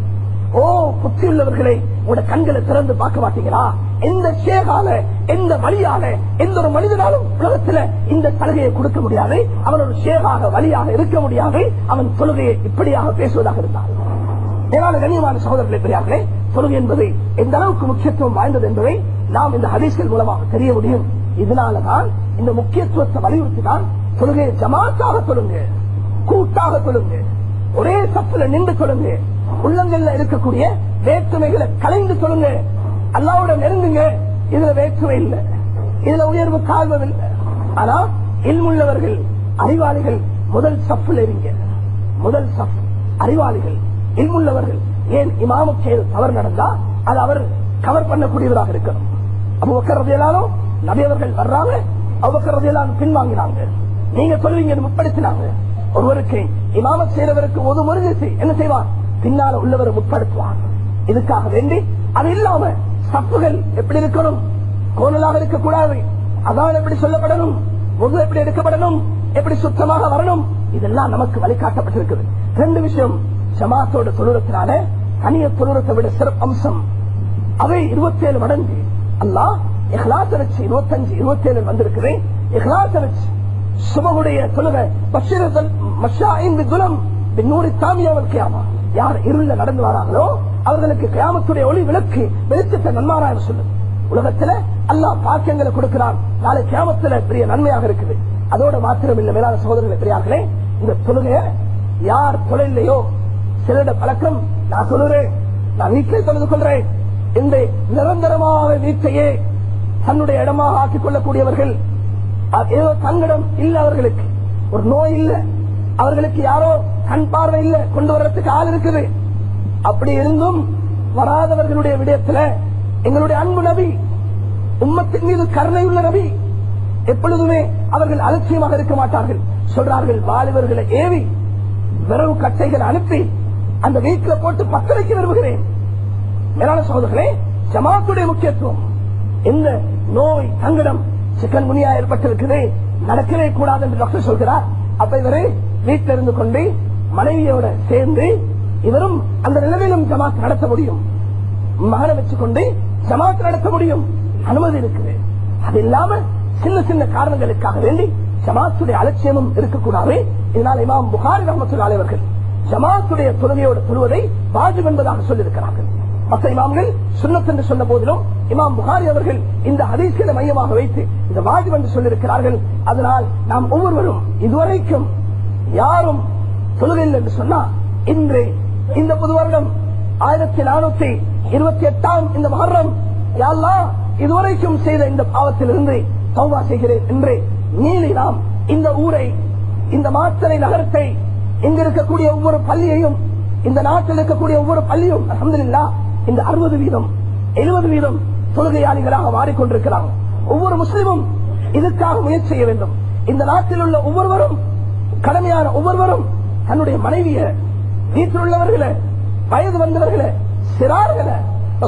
ஓ புத்தியுள்ளவர்களை உங்களோட கண்களை திறந்து பார்க்க மாட்டீங்களா எந்த சேகால எந்த வழியால எந்த ஒரு மனிதனாலும் உலகத்துல இந்த சலுகையை கொடுக்க முடியாது அவன் ஒரு சேகாக வழியாக இருக்க முடியாது அவன் தொழுகையை இப்படியாக பேசுவதாக இருந்தான் ஏனால கண்ணியமான சகோதரர்களை பெரியார்களே தொழுகை என்பது எந்த அளவுக்கு முக்கியத்துவம் வாய்ந்தது என்பதை நாம் இந்த ஹதீஸ்கள் மூலமாக தெரிய முடியும் இதனாலதான் இந்த முக்கியத்துவத்தை வலியுறுத்தினால் தொழுகையை ஜமாத்தாக தொழுங்க கூட்டாக தொழுங்க ஒரே சப்புல நின்று தொழுங்க உள்ளங்கள்ல இருக்கக்கூடிய வேற்றுமைகளை கலைந்து சொல்லுங்க அல்லாவோட நெருங்குங்க இதுல வேற்றுமை இல்லை இதுல உயர்வு கால்வம் இல்லை ஆனா இல்முள்ளவர்கள் அறிவாளிகள் முதல் சப்புல இருங்க முதல் சப் அறிவாளிகள் இல்முள்ளவர்கள் ஏன் இமாமுக்கு ஏது தவறு நடந்தா அது அவர் கவர் பண்ணக்கூடியவராக இருக்கணும் அப்போ உக்கரதையிலாலும் நபியவர்கள் வர்றாங்க அவ்வக்கரதையிலாலும் பின்வாங்கினாங்க நீங்க சொல்லுவீங்க முற்படுத்தினாங்க ஒருவருக்கு இமாம செய்யறவருக்கு ஒரு முருகசி என்ன செய்வார் பின்னால உள்ளவரை முற்படுத்துவார் இதுக்காக வேண்டி அது இல்லாம சப்புகள் எப்படி இருக்கணும் கோணலாக இருக்கக்கூடாது அதான் எப்படி சொல்லப்படணும் முது எப்படி எடுக்கப்படணும் எப்படி சுத்தமாக வரணும் இதெல்லாம் நமக்கு வழிகாட்டப்பட்டிருக்குது ரெண்டு விஷயம் ஜமாத்தோட தொழுறத்தினால தனிய தொழுறத்தை விட சிறப்பு அம்சம் அவை இருபத்தி ஏழு மடங்கு அல்லா இஹ்லாச வச்சு இருபத்தஞ்சு இருபத்தி ஏழு வந்திருக்கிறேன் இஹ்லாச வச்சு சுபகுடைய தொழுகை பஷீரத்தல் மஷாயின் துலம் பின்னூறு தாமியாவல் கியாமா யார் இருள நடந்து வராங்களோ அவர்களுக்கு கியாமத்துடைய ஒளி விளக்கு வெளிச்சத்தை நன்மாராய சொல்லுது உலகத்துல அல்லாஹ் பாக்கியங்களை கொடுக்கிறான் நாளை கியாமத்துல பெரிய நன்மையாக இருக்குது அதோட மாத்திரம் இல்ல மேலான சகோதரர்களை பெரியார்களே இந்த தொழுகைய யார் தொழிலையோ சிலருட பழக்கம் நான் சொல்லுறேன் நான் வீட்டிலே தொழுது கொள்றேன் இந்த நிரந்தரமாக வீட்டையே தன்னுடைய இடமாக ஆக்கிக் கொள்ளக்கூடியவர்கள் அது ஏதோ தங்கிடம் இல்ல அவர்களுக்கு ஒரு நோய் இல்ல அவர்களுக்கு யாரோ கண் பார்வை இல்ல கொண்டு வர்றதுக்கு ஆள் இருக்குது அப்படி இருந்தும் வராதவர்களுடைய விடயத்துல எங்களுடைய அன்பு நபி உம்மத்தின் மீது கருணையுள்ள நபி எப்பொழுதுமே அவர்கள் அலட்சியமாக இருக்க மாட்டார்கள் சொல்றார்கள் வாலிபர்களை ஏவி விரவு கட்டைகள் அனுப்பி அந்த வீட்டில் போட்டு பத்த வைக்க விரும்புகிறேன் மேலான சகோதரர்களே ஜமாத்துடைய முக்கியத்துவம் எந்த நோய் தங்கிடம் சிக்கன் முனியா ஏற்பட்டிருக்குது நடக்கவே கூடாது என்று டாக்டர் சொல்கிறார் அப்ப இவரு வீட்டில் இருந்து கொண்டு மனைவியோட சேர்ந்து இவரும் அந்த நிலைமையிலும் ஜமாத் நடத்த முடியும் மகனை வச்சுக்கொண்டு ஜமாத் நடத்த முடியும் அனுமதி இருக்குது அது இல்லாம சின்ன சின்ன காரணங்களுக்காக வேண்டி ஜமாத்துடைய அலட்சியமும் இருக்கக்கூடாது இதனால் இமாம் புகாரி ரஹமத்துல்லாஹி அவர்கள் ஜமாத்துடைய தொழுகையோடு தொழுவதை வாஜிப் என்பதாக சொல்லியிருக்கிறார்கள் மற்ற இமாம்கள் சுன்னத் என்று சொன்ன போதிலும் இமாம் புகாரி அவர்கள் இந்த ஹதீஸ்களை மையமாக வைத்து இந்த வாஜிப் என்று சொல்லியிருக்கிறார்கள் அதனால் நாம் ஒவ்வொருவரும் இதுவரைக்கும் யாரும் தொழுகையில் என்று சொன்னா இன்று இந்த புது வருடம் ஆயிரத்தி நானூத்தி இருபத்தி எட்டாம் இந்த மகரம் யாழ்லா இதுவரைக்கும் செய்த இந்த பாவத்திலிருந்து தௌபா செய்கிறேன் என்று நீலி நாம் இந்த ஊரை இந்த மாத்தனை நகரத்தை இங்க இருக்கக்கூடிய ஒவ்வொரு பள்ளியையும் இந்த நாட்டில் இருக்கக்கூடிய ஒவ்வொரு பள்ளியும் அஹமதுல்லா இந்த அறுபது வீதம் எழுபது வீதம் தொழுகையாளிகளாக மாறிக்கொண்டிருக்கிறாங்க ஒவ்வொரு முஸ்லிமும் இதுக்காக முயற்சி செய்ய வேண்டும் இந்த நாட்டில் உள்ள ஒவ்வொருவரும் கடமையான ஒவ்வொருவரும் தன்னுடைய மனைவிய வீட்டில் உள்ளவர்களை வயது வந்தவர்களை சிறார்களை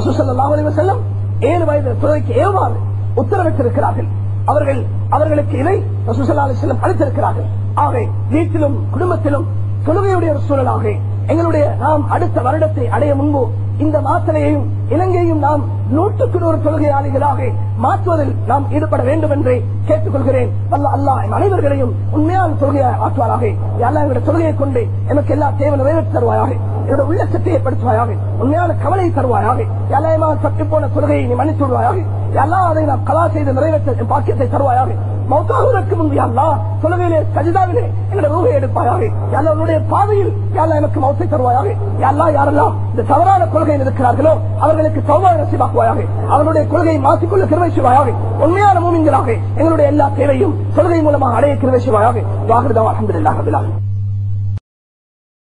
செல்லும் ஏழு வயது துறைக்கு ஏவாறு உத்தரவிட்டிருக்கிறார்கள் அவர்கள் அவர்களுக்கு இதை ரசூசல்லா செல்லம் அளித்திருக்கிறார்கள் ஆகவே வீட்டிலும் குடும்பத்திலும் தொழுகையுடைய ஒரு சூழலாக எங்களுடைய நாம் அடுத்த வருடத்தை அடைய முன்பு இந்த மாத்தலையையும் இலங்கையும் நாம் நூற்றுக்கு நூறு தொழுகையாளிகளாக மாற்றுவதில் நாம் ஈடுபட வேண்டும் என்று கேட்டுக்கொள்கிறேன் வல்ல அல்லாஹ் எம் அனைவர்களையும் உண்மையான தொழுகையை ஆற்றுவாராக எல்லா எங்களுடைய தொழுகையை கொண்டு எனக்கு எல்லா தேவை நிறைவேற்றி தருவாயாக என்னோட உள்ளச்சத்தை ஏற்படுத்துவாயாக உண்மையான கவலை தருவாயாக எல்லாமா தப்பி போன தொழுகையை நீ மன்னித்து விடுவாயாக எல்லா அதை நாம் கலா செய்து நிறைவேற்ற என் பாக்கியத்தை தருவாயாக மௌத்தாகுவதற்கு முன்பு அல்லா தொழுகையிலே சஜிதாவிலே எங்களுடைய ரூகை எடுப்பாயாக எல்லா உன்னுடைய பாதையில் யாரெல்லாம் எனக்கு மௌத்தை தருவாயாக யாரெல்லாம் யாரெல்லாம் இந்த தவறான கொள்கையில் இருக்கிறார்களோ அவர்களுக்கு சௌபாக நசிவாக்குவாயாக அவருடைய கொள்கையை மாற்றிக்கொள்ள கிருவை செய்வாயாக உண்மையான மூமிங்களாக எங்களுடைய எல்லா தேவையும் தொழுகை மூலமாக அடைய கிருவை செய்வாயாக வாகிருதா அஹமதுல்லாஹ்